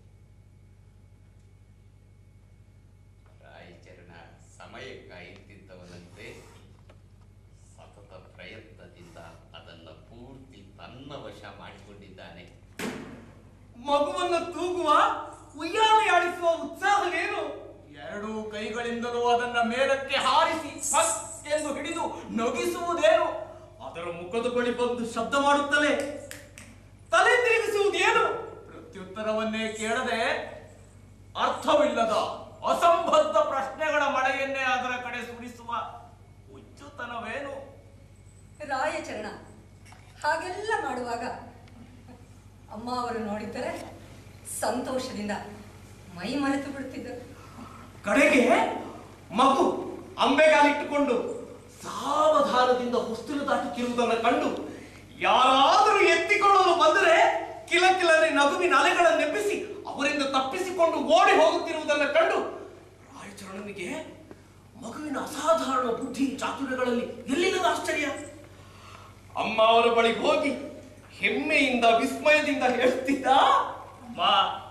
ರಾಯಚರಣ ಸಮಯ ಕಾಯುತ್ತಿದ್ದವನಂತೆ ಸತತ ಪ್ರಯತ್ನದಿಂದ ಅದನ್ನ ಪೂರ್ತಿ ತನ್ನ ವಶ ಮಾಡಿಕೊಂಡಿದ್ದಾನೆ ಮಗುವನ್ನು ತೂಗುವ ಉಯ್ಯಾಲೆ ಆಡಿಸುವ ಉತ್ಸಾಹವೇನು ಎರಡೂ ಕೈಗಳಿಂದಲೂ ಅದನ್ನ ಮೇಲಕ್ಕೆ ಹಾರಿಸಿ ಫಸ್ ಎಂದು ಹಿಡಿದು ನಗಿಸುವುದೇನು ಅದರ ಮುಖದ ಬಳಿ ಬಂದು ಶಬ್ದ ಮಾಡುತ್ತಲೇ ತಲೆ ತಿರುಗಿಸುವುದೇನು ಪ್ರತ್ಯುತ್ತರವನ್ನೇ ಕೇಳದೆ ಅರ್ಥವಿಲ್ಲದ ಅಸಂಬದ್ಧ ಪ್ರಶ್ನೆಗಳ ಮಳೆಯನ್ನೇ ಅದರ ಕಡೆ ಸುರಿಸುವ ಹುಚ್ಚುತನವೇನು ರಾಯಚರಣ ಹಾಗೆಲ್ಲ ಮಾಡುವಾಗ ಅಮ್ಮ ಅವರು ನೋಡಿದ್ದರೆ ಸಂತೋಷದಿಂದ ಮೈ ಮರೆತು ಬಿಡುತ್ತಿದ್ದರು ಕಡೆಗೆ ಮಗು ಅಂಬೆಗಾಲಿಟ್ಟುಕೊಂಡು ಸಾವಧಾನದಿಂದ ಹೊಸ್ತಿಲು ದಾಟುತ್ತಿರುವುದನ್ನು ಕಂಡು ಯಾರಾದರೂ ಎತ್ತಿಕೊಳ್ಳಲು ಬಂದರೆ ಕಿಲಕಿಲನೆ ನಗುವಿನ ಅಲೆಗಳನ್ನೆಬ್ಬಿಸಿ ಅವರಿಂದ ತಪ್ಪಿಸಿಕೊಂಡು ಓಡಿ ಹೋಗುತ್ತಿರುವುದನ್ನು ಕಂಡು ರಾಯಚರಣನಿಗೆ ಮಗುವಿನ ಅಸಾಧಾರಣ ಬುದ್ಧಿ ಚಾತುರ್ಯಗಳಲ್ಲಿ ಎಲ್ಲಿಲ್ಲದ ಆಶ್ಚರ್ಯ ಅಮ್ಮ ಅವರ ಬಳಿಗೆ ಹೋಗಿ ಹೆಮ್ಮೆಯಿಂದ ವಿಸ್ಮಯದಿಂದ ಹೇಳುತ್ತಿದ್ದ ಅಮ್ಮ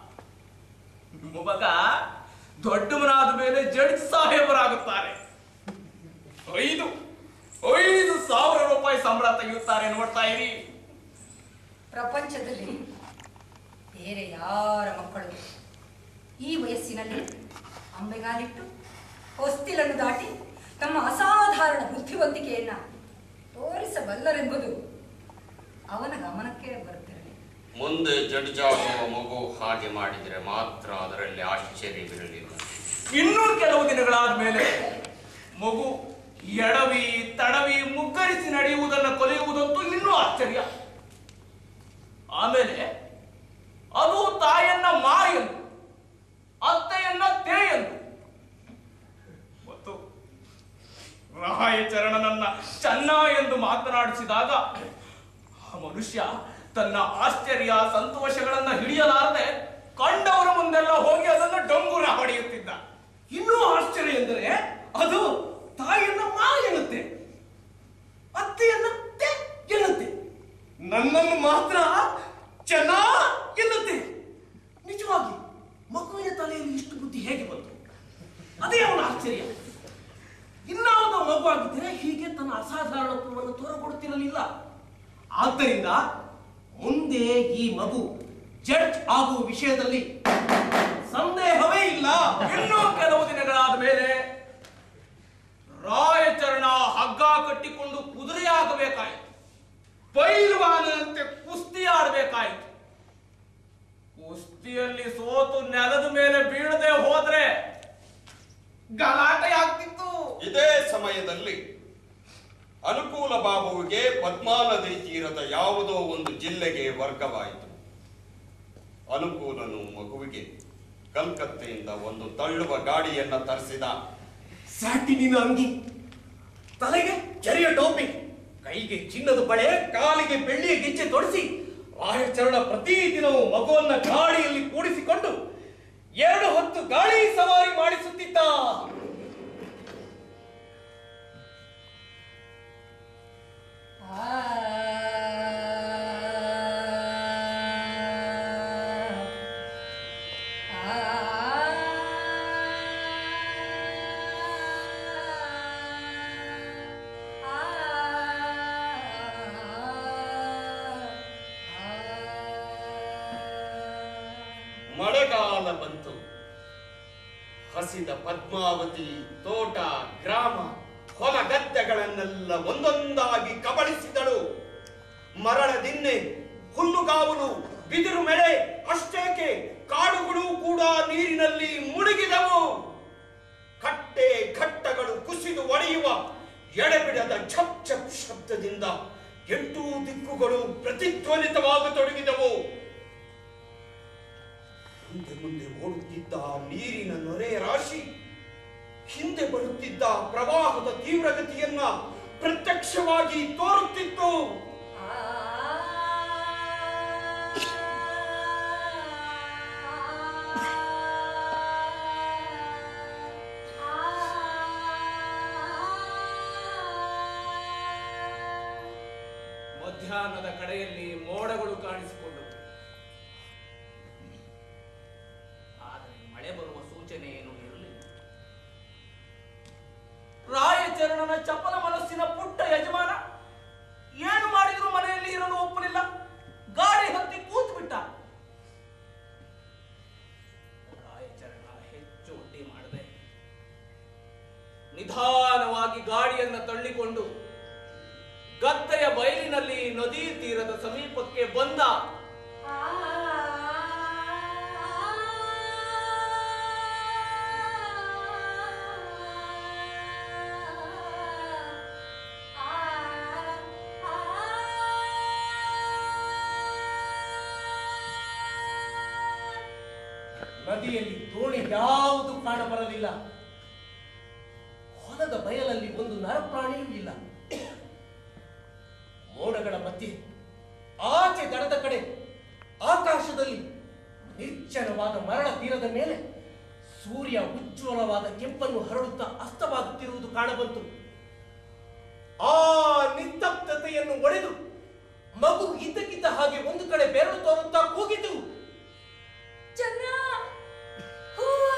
ಮಗ ದೊಡ್ಡವನಾದ ಮೇಲೆ ಜಡ್ಜ್ ಸಾಹೇಬರಾಗುತ್ತಾರೆ ಐದು ಐದು ಸಾವಿರ ರೂಪಾಯಿ ಸಂಬಳ ತೆಗೆಯುತ್ತಾರೆ ನೋಡ್ತಾ ಇರಿ ಪ್ರಪಂಚದಲ್ಲಿ ಬೇರೆ ಯಾರ ಮಕ್ಕಳು ಈ ವಯಸ್ಸಿನಲ್ಲಿ ಅಂಬೆಗಾಲಿಟ್ಟು ಹೊಸ್ತಿಲನ್ನು ದಾಟಿ ತಮ್ಮ ಅಸಾಧಾರಣ ಬುದ್ಧಿವಂತಿಕೆಯನ್ನ ತೋರಿಸಬಲ್ಲರೆಂಬುದು ಅವನ ಗಮನಕ್ಕೆ ಬರುತ್ತಿರಲಿ ಮುಂದೆ ಜಡ್ಜಾಗುವ ಮಗು ಹಾಗೆ ಮಾಡಿದರೆ ಮಾತ್ರ ಅದರಲ್ಲಿ ಆಶ್ಚರ್ಯವಿರಲಿಲ್ಲ ಇನ್ನೂ ಕೆಲವು ದಿನಗಳಾದ ಮೇಲೆ ಮಗು ಎಡವಿ ತಡವಿ ಮುಗ್ಗರಿಸಿ ನಡೆಯುವುದನ್ನು ಕೊಲೆಯುವುದಂತೂ ಇನ್ನೂ ಆಶ್ಚರ್ಯ ಆಮೇಲೆ ಅದು ತಾಯನ್ನ ಮಾ ಎಂದು ಅತ್ತೆಯನ್ನ ತೇ ಎಂದು ಮತ್ತು ರಾಯಚರಣನನ್ನ ಚೆನ್ನ ಎಂದು ಮಾತನಾಡಿಸಿದಾಗ ಆ ಮನುಷ್ಯ ತನ್ನ ಆಶ್ಚರ್ಯ ಸಂತೋಷಗಳನ್ನ ಹಿಡಿಯಲಾರದೆ ಕಂಡವರ ಮುಂದೆಲ್ಲ ಹೋಗಿ ಅದನ್ನು ಡಂಗುರ ಹೊಡೆಯುತ್ತಿದ್ದ ಇನ್ನೂ ಆಶ್ಚರ್ಯ ಎಂದರೆ ಅದು ತಾಯಿಯನ್ನ ಮಾ ಎನ್ನುತ್ತೆ ಅತ್ತೆಯನ್ನ ತೆ ಎನ್ನುತ್ತೆ ನನ್ನನ್ನು ಮಾತ್ರ ಚೆನ್ನ ಎನ್ನುತ್ತೆ ನಿಜವಾಗಿ ಮಗುವಿನ ತಲೆಯಲ್ಲಿ ಇಷ್ಟು ಬುದ್ಧಿ ಹೇಗೆ ಬಂತು ಅದೇ ಅವನ ಆಶ್ಚರ್ಯ ಇನ್ನಾವುದೋ ಮಗು ಆಗಿದ್ದರೆ ಹೀಗೆ ತನ್ನ ಅಸಾಧಾರಣತ್ವವನ್ನು ತೋರಿಕೊಡುತ್ತಿರಲಿಲ್ಲ ಆದ್ದರಿಂದ ಮುಂದೆ ಈ ಮಗು ಜಡ್ಜ್ ಆಗುವ ವಿಷಯದಲ್ಲಿ ಸಂದೇಹವೇ ಇಲ್ಲ ಇನ್ನೂ ಕೆಲವು ದಿನಗಳಾದ ಮೇಲೆ ರಾಯಚರಣ ಹಗ್ಗ ಕಟ್ಟಿಕೊಂಡು ಕುದುರೆಯಾಗಬೇಕಾಯಿತು ಪೈಲ್ವಾನಂತೆ ಕುಸ್ತಿ ಆಡಬೇಕಾಯಿತು ಕುಸ್ತಿಯಲ್ಲಿ ಸೋತು ನೆಲದ ಮೇಲೆ ಬೀಳದೆ ಹೋದ್ರೆ ಗಲಾಟೆ ಆಗ್ತಿತ್ತು ಇದೇ ಸಮಯದಲ್ಲಿ ಅನುಕೂಲ ಬಾಬುವಿಗೆ ಪದ್ಮಾ ನದಿ ತೀರದ ಯಾವುದೋ ಒಂದು ಜಿಲ್ಲೆಗೆ ವರ್ಗವಾಯಿತು ಅನುಕೂಲನು ಮಗುವಿಗೆ ಕಲ್ಕತ್ತೆಯಿಂದ ಒಂದು ತಳ್ಳುವ ಗಾಡಿಯನ್ನ ತರಿಸಿದ ಸ್ಯಾಟಿನಿನ ಅಂಗಿ ತಲೆಗೆ ಕೆರೆಯ ಟೋಪಿ ಕೈಗೆ ಚಿನ್ನದ ಬಳೆ ಕಾಲಿಗೆ ಬೆಳ್ಳಿಯ ಗೆಜ್ಜೆ ತೊಡಿಸಿ ರಾಯಚರಣ ಪ್ರತಿದಿನವೂ ಮಗುವನ್ನ ಗಾಡಿಯಲ್ಲಿ ಕೂಡಿಸಿಕೊಂಡು ಎರಡು ಹೊತ್ತು ಗಾಳಿ ಸವಾರಿ ಮಾಡಿಸುತ್ತಿದ್ದ ಮಳೆಗಾಲ ಬಂತು ಹಸಿದ ಪದ್ಮಾವತಿ ತೋಟ ಗ್ರಾಮ ಹೊಲ ಗದ್ದೆಗಳನ್ನೆಲ್ಲ ಒಂದೊಂದಾಗಿ ಕಬಳಿಸಿದಳು ಮರಳ ದಿನ್ನೆ ಹುಲ್ಲುಗಾವಲು ಬಿದಿರು ಮಳೆ ಅಷ್ಟೇಕೆ ಕಾಡುಗಳು ಕೂಡ ನೀರಿನಲ್ಲಿ ಮುಳುಗಿದವು ಕಟ್ಟೆ ಘಟ್ಟಗಳು ಕುಸಿದು ಒಡೆಯುವ ಎಡೆಬಿಡದ ಛಪ್ ಛಪ್ ಶಬ್ದದಿಂದ ಎಂಟೂ ದಿಕ್ಕುಗಳು ಪ್ರತಿಧ್ವನಿತವಾಗತೊಡಗಿದವು ಮುಂದೆ ಮುಂದೆ ಓಡುತ್ತಿದ್ದ ನೀರಿನ ನೊರೆಯ ರಾಶಿ ಹಿಂದೆ ಬರುತ್ತಿದ್ದ ಪ್ರವಾಹದ ತೀವ್ರಗತಿಯನ್ನ ಪ್ರತ್ಯಕ್ಷವಾಗಿ ತೋರುತ್ತಿತ್ತು ಮಧ್ಯಾಹ್ನದ ಕಡೆಯಲ್ಲಿ ಮೋಡಗಳು ಕಾಣಿಸಿಕೊಂಡವು ಆದರೆ ಮಳೆ ಬರುವ ಸೂಚನೆ ಏನೂ ಇರಲಿಲ್ಲ ರಾಯಚರಣನ ಚಪಲ ಮನಸ್ಸಿನ ಪುಟ್ಟ ಯಜಮಾನ ಏನು ಮಾಡಿದ್ರು ಮನೆಯಲ್ಲಿ ಇರಲು ಒಪ್ಪಲಿಲ್ಲ ಗಾಡಿ ಹತ್ತಿ ಕೂತು ಬಿಟ್ಟ ರಾಯಚರಣ ಹೆಚ್ಚು ಒಡ್ಡಿ ಮಾಡದೆ ನಿಧಾನವಾಗಿ ಗಾಡಿಯನ್ನ ತಳ್ಳಿಕೊಂಡು ಗದ್ದೆಯ ಬಯಲಿನಲ್ಲಿ ನದಿ ತೀರದ ಸಮೀಪಕ್ಕೆ ಬಂದ ನದಿಯಲ್ಲಿ ದೋಣಿ ಯಾವುದು ಕಾಣಬರಲಿಲ್ಲ ಹೊಲದ ಬಯಲಲ್ಲಿ ಒಂದು ನರಪ್ರಾಣಿಯೂ ಇಲ್ಲ ಮೋಡಗಳ ಮಧ್ಯೆ ಆಚೆ ದಡದ ಕಡೆ ಆಕಾಶದಲ್ಲಿ ನಿರ್ಜನವಾದ ಮರಳ ತೀರದ ಮೇಲೆ ಸೂರ್ಯ ಉಜ್ವಲವಾದ ಕೆಂಪನ್ನು ಹರಡುತ್ತಾ ಅಸ್ತವಾಗುತ್ತಿರುವುದು ಕಾಣಬಂತು ಆ ನಿಸ್ತಬ್ಧತೆಯನ್ನು ಒಡೆದು ಮಗು ಇದ್ದಕ್ಕಿದ್ದ ಹಾಗೆ ಒಂದು ಕಡೆ ಬೆರಳು ತೋರುತ್ತಾ ಕೂಗಿತು ಚಂದ್ರ ಹೂವು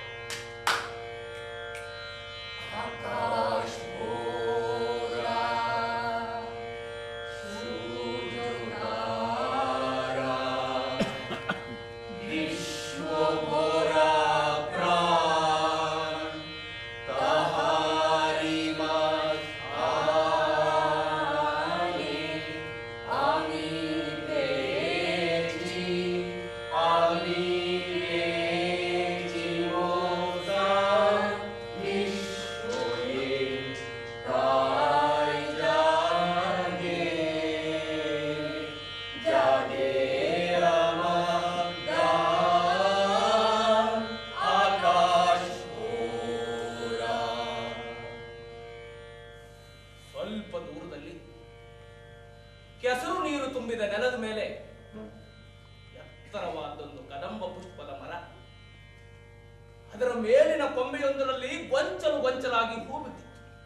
ಸ್ವಲ್ಪ ದೂರದಲ್ಲಿ ಕೆಸರು ನೀರು ತುಂಬಿದ ನೆಲದ ಮೇಲೆ ಎತ್ತರವಾದೊಂದು ಕದಂಬ ಪುಷ್ಪದ ಮರ ಅದರ ಮೇಲಿನ ಕೊಂಬೆಯೊಂದರಲ್ಲಿ ಗೊಂಚಲು ಗೊಂಚಲಾಗಿ ಹೂ ಬಿದ್ದಿತ್ತು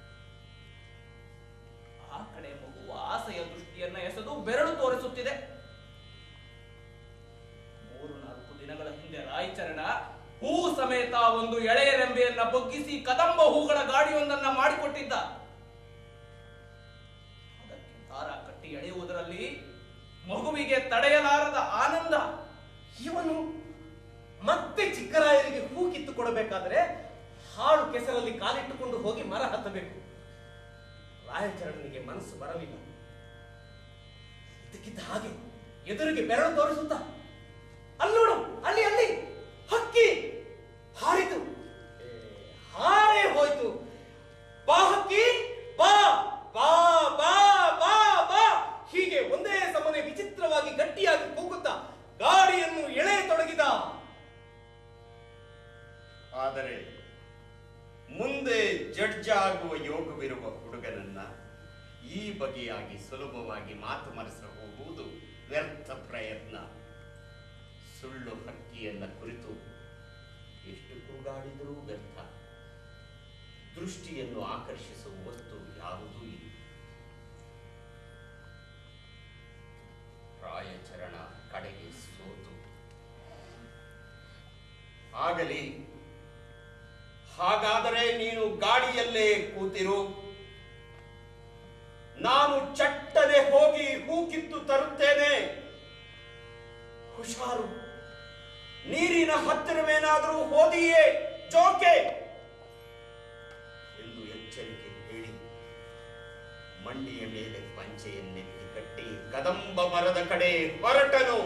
ಆ ಕಡೆ ಮಗು ಆಸೆಯ ದೃಷ್ಟಿಯನ್ನ ಎಸೆದು ಬೆರಳು ತೋರಿಸುತ್ತಿದೆ ಮೂರು ನಾಲ್ಕು ದಿನಗಳ ಹಿಂದೆ ರಾಯಚರಣ ಹೂ ಸಮೇತ ಒಂದು ಎಳೆಯ ರೆಂಬೆಯನ್ನ ಬಗ್ಗಿಸಿ ಕದಂಬ ಹೂಗಳ ಗಾಡಿಯೊಂದನ್ನ ಮಾಡಿಕೊಟ್ಟಿದ್ದ ಅದಕ್ಕೆ ದಾರ ಕಟ್ಟಿ ಎಳೆಯುವುದರಲ್ಲಿ ಮಗುವಿಗೆ ತಡೆಯಲಾರದ ಆನಂದ ಇವನು ಮತ್ತೆ ಚಿಕ್ಕರಾಯರಿಗೆ ಹೂ ಕಿತ್ತು ಕೊಡಬೇಕಾದ್ರೆ ಹಾಳು ಕೆಸರಲ್ಲಿ ಕಾಲಿಟ್ಟುಕೊಂಡು ಹೋಗಿ ಮರ ಹತ್ತಬೇಕು ರಾಯಚರಣನಿಗೆ ಮನಸ್ಸು ಬರಲಿಲ್ಲ ಇದಕ್ಕಿದ್ದ ಹಾಗೆ ಎದುರಿಗೆ ಬೆರಳು ತೋರಿಸುತ್ತಾ ಅಲ್ಲೋಡು ಅಲ್ಲಿ ಅಲ್ಲಿ ಹಕ್ಕಿ ಹಾರಿತು ಏ, ಹಾರೇ ಹೋಯ್ತು ಬಾ ಹಕ್ಕಿ ಬಾ ಬಾ ಬಾ ಬಾ ಬಾ ಹೀಗೆ ಒಂದೇ ಸಮನೆ ವಿಚಿತ್ರವಾಗಿ ಗಟ್ಟಿಯಾಗಿ ಕೂಗುತ್ತಾ ಗಾಡಿಯನ್ನು ಎಳೆಯತೊಡಗಿದ ಆದರೆ ಮುಂದೆ ಜಡ್ಜ್ ಆಗುವ ಯೋಗವಿರುವ ಹುಡುಗನನ್ನ ಈ ಬಗೆಯಾಗಿ ಸುಲಭವಾಗಿ ಮಾತು ಮರೆಸ ಹೋಗುವುದು ವ್ಯರ್ಥ ಪ್ರಯತ್ನ ಸುಳ್ಳು ಹಕ್ಕಿಯನ್ನ ಕುರಿತು ಎಷ್ಟು ಕೂಗಾಡಿದರೂ ವ್ಯರ್ಥ ದೃಷ್ಟಿಯನ್ನು ಆಕರ್ಷಿಸುವ ವಸ್ತು ಯಾವುದೂ ಇಲ್ಲ ರಾಯಚರಣ ಕಡೆಗೆ ಸೋತು ಆಗಲಿ ಹಾಗಾದರೆ ನೀನು ಗಾಡಿಯಲ್ಲೇ ಕೂತಿರು ನಾನು ಚಟ್ಟನೆ ಹೋಗಿ ಹೂ ಕಿತ್ತು ತರುತ್ತೇನೆ ಹುಷಾರು ನೀರಿನ ಹತ್ತಿರವೇನಾದರೂ ಹೋದಿಯೇ ಜೋಕೆ ಎಂದು ಎಚ್ಚರಿಕೆ ಹೇಳಿ ಮಂಡಿಯ ಮೇಲೆ ಪಂಚೆಯನ್ನೆತ್ತಿ ಕಟ್ಟಿ ಕದಂಬ ಮರದ ಕಡೆ ಹೊರಟನು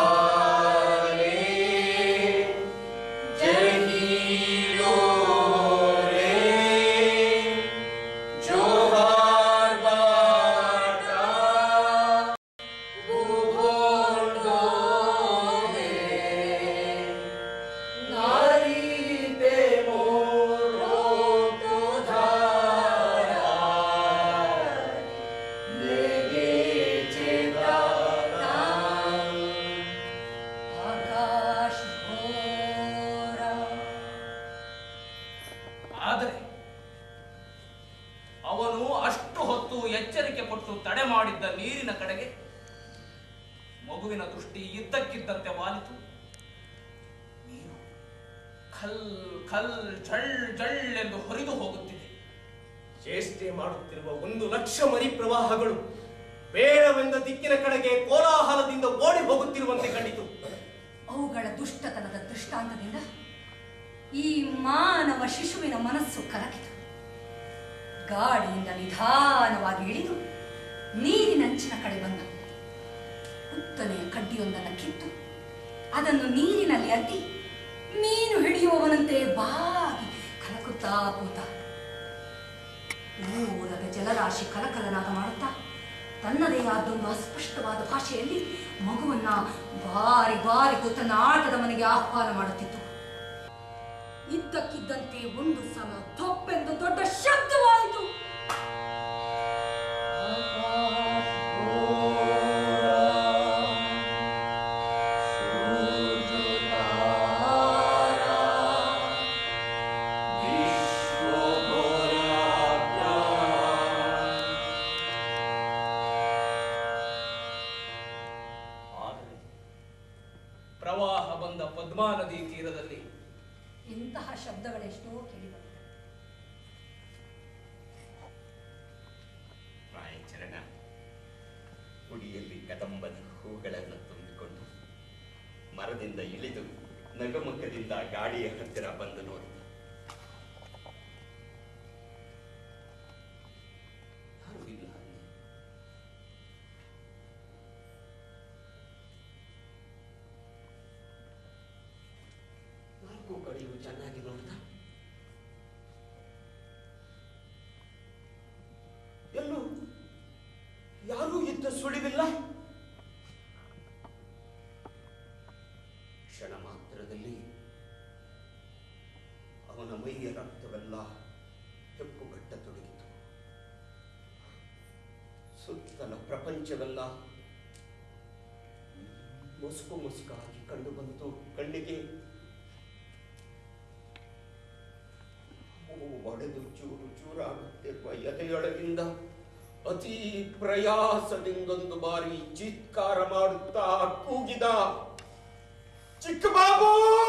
ಜಗೀರೋ ಖಲ್ ಖಲ್ ಝಳ್ ಝಳ್ ಎಂದು ಹೊರಿದು ಹೋಗುತ್ತಿದೆ ಚೇಷ್ಟೆ ಮಾಡುತ್ತಿರುವ ಒಂದು ಲಕ್ಷ ಮರಿ ಪ್ರವಾಹಗಳು ಬೇಡವೆಂದ ದಿಕ್ಕಿನ ಕಡೆಗೆ ಕೋಲಾಹಲದಿಂದ ಓಡಿ ಹೋಗುತ್ತಿರುವಂತೆ ಕಂಡಿತು ಅವುಗಳ ದುಷ್ಟತನದ ದೃಷ್ಟಾಂತದಿಂದ ಈ ಮಾನವ ಶಿಶುವಿನ ಮನಸ್ಸು ಕಲಕಿತು ಗಾಡಿಯಿಂದ ನಿಧಾನವಾಗಿ ಇಳಿದು ನೀರಿನಂಚಿನ ಕಡೆ ಬಂದ ಉತ್ತನೆಯ ಕಡ್ಡಿಯೊಂದನ್ನು ಕಿತ್ತು ಅದನ್ನು ನೀರಿನಲ್ಲಿ ಅದ್ದಿ ಮೀನು ಹಿಡಿಯುವವನಂತೆ ಬಾಗಿ ಕಲಕುತ್ತಾ ಕೂತ ದೂರದ ಜಲರಾಶಿ ಕಲಕಲನಾದ ಮಾಡುತ್ತಾ ತನ್ನದೇ ಆದೊಂದು ಅಸ್ಪಷ್ಟವಾದ ಭಾಷೆಯಲ್ಲಿ ಮಗುವನ್ನ ಬಾರಿ ಬಾರಿಗೂ ತನ್ನ ಆಟದ ಮನೆಗೆ ಆಹ್ವಾನ ಮಾಡುತ್ತಿತ್ತು ಇದ್ದಕ್ಕಿದ್ದಂತೆ ಒಂದು ಸಲ ತೊಪ್ಪೆಂದು ದೊಡ್ಡ ಶಬ್ದವಾಯಿತು ಆದರೆ ಪ್ರವಾಹ ಬಂದ ಪದ್ಮಾ ನದಿ ತೀರದಲ್ಲಿ ಇಂತಹ ಶಬ್ದಗಳೆಷ್ಟೋ ಕೇಳಿಬಂದಿದೆ ರಾಯಚರಣ ಹುಡಿಯಲ್ಲಿ ಕದಂಬದ ಹೂಗಳನ್ನು ತುಂಬಿಕೊಂಡು ಮರದಿಂದ ಇಳಿದು ನಗುಮುಖದಿಂದ ಗಾಡಿಯ ಹತ್ತಿರ ಬಂದು ನೋಡಿದ ಯಾರೂ ಇಲ್ಲ ಅಲ್ಲಿ. ನಾಲ್ಕು ಕಡೆಯೂ ಚೆನ್ನಾಗಿ ನೋಡಿದ ಎಲ್ಲೂ ಯಾರೂ ಇದ್ದ ಸುಳಿವಿಲ್ಲ ಕ್ಷಣ ಮಾತ್ರದಲ್ಲಿ ಅವನ ಮೈಯ ರಕ್ತವೆಲ್ಲ ಹೆಪ್ಪುಗಟ್ಟತೊಡಗಿತು ಸುತ್ತಲ ಪ್ರಪಂಚವೆಲ್ಲ ಮುಸುಕು ಮುಸುಕಾಗಿ ಕಂಡು ಬಂತು ಕಣ್ಣಿಗೆ ಅವು ಒಡೆದು ಚೂರು ಚೂರಾಗುತ್ತಿರುವ ಎದೆಯೊಳಗಿಂದ ಅತಿ ಪ್ರಯಾಸದಿಂದೊಂದು ಬಾರಿ ಚೀತ್ಕಾರ ಮಾಡುತ್ತಾ ಕೂಗಿದ ಚಿಕ್ಕ ಬಾಬು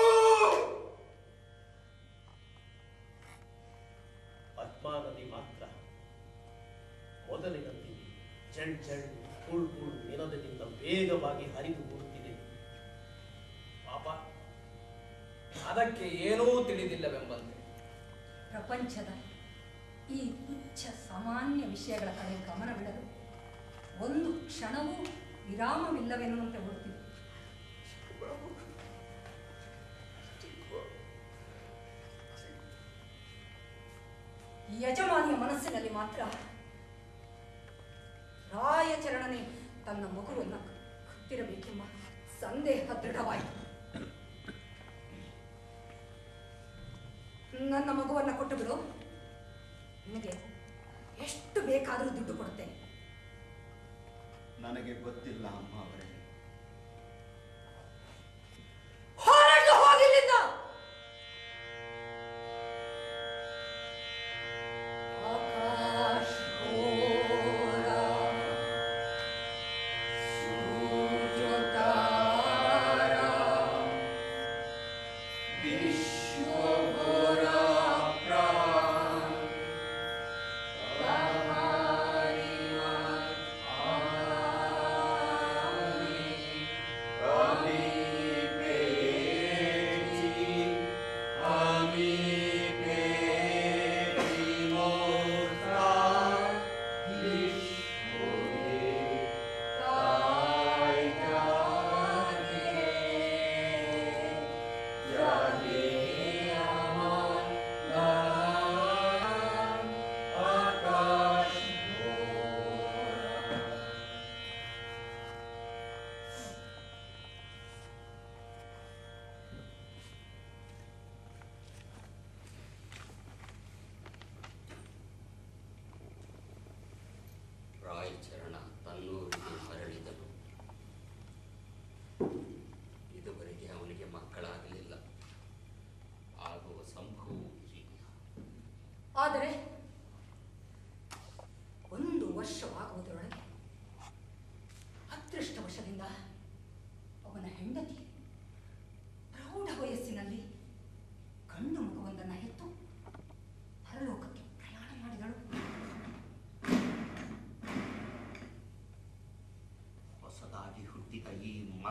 ಪದ್ಮಾ ನದಿ ಮಾತ್ರ ಮೊದಲಿನಲ್ಲಿ ಜಳ್ ಜಳ್ ಹುಳ್ ಹುಳ್ ನಿನದದಿಂದ ವೇಗವಾಗಿ ಹರಿದು ಹೋಗುತ್ತಿದೆ ಪಾಪ ಅದಕ್ಕೆ ಏನೂ ತಿಳಿದಿಲ್ಲವೆಂಬಂತೆ ಪ್ರಪಂಚದ ಈ ತುಚ್ಛ ಸಾಮಾನ್ಯ ವಿಷಯಗಳ ಕಡೆ ಗಮನವಿಡಲು ಒಂದು ಕ್ಷಣವೂ ವಿರಾಮವಿಲ್ಲವೆನ್ನುವಂತೆ ಓಡುತ್ತಿದೆ ಯಜಮಾನಿಯ ಮನಸ್ಸಿನಲ್ಲಿ ಮಾತ್ರ ರಾಯಚರಣನೆ ತನ್ನ ಮಗುವನ್ನು ಕತ್ತಿರಬೇಕೆಂಬ ಸಂದೇಹ ದೃಢವಾಯಿತು ನನ್ನ ಮಗುವನ್ನ ಕೊಟ್ಟು ಬಿಡು ನಿನಗೆ ಎಷ್ಟು ಬೇಕಾದರೂ ದುಡ್ಡು ಕೊಡುತ್ತೇನೆ ನನಗೆ ಗೊತ್ತಿಲ್ಲ ಅಮ್ಮ ಅವರೇ ಹೊರಟು ಹೋಗಿಲ್ಲಿಂದ ಆಕಾಶ ಘೋರ, ಸೂರ್ಯ ತಾರ, ವಿಶ್ವಘೋರ ಪ್ರಾಣ, ತಹಾರಿ ಮಾಯ್ ಆ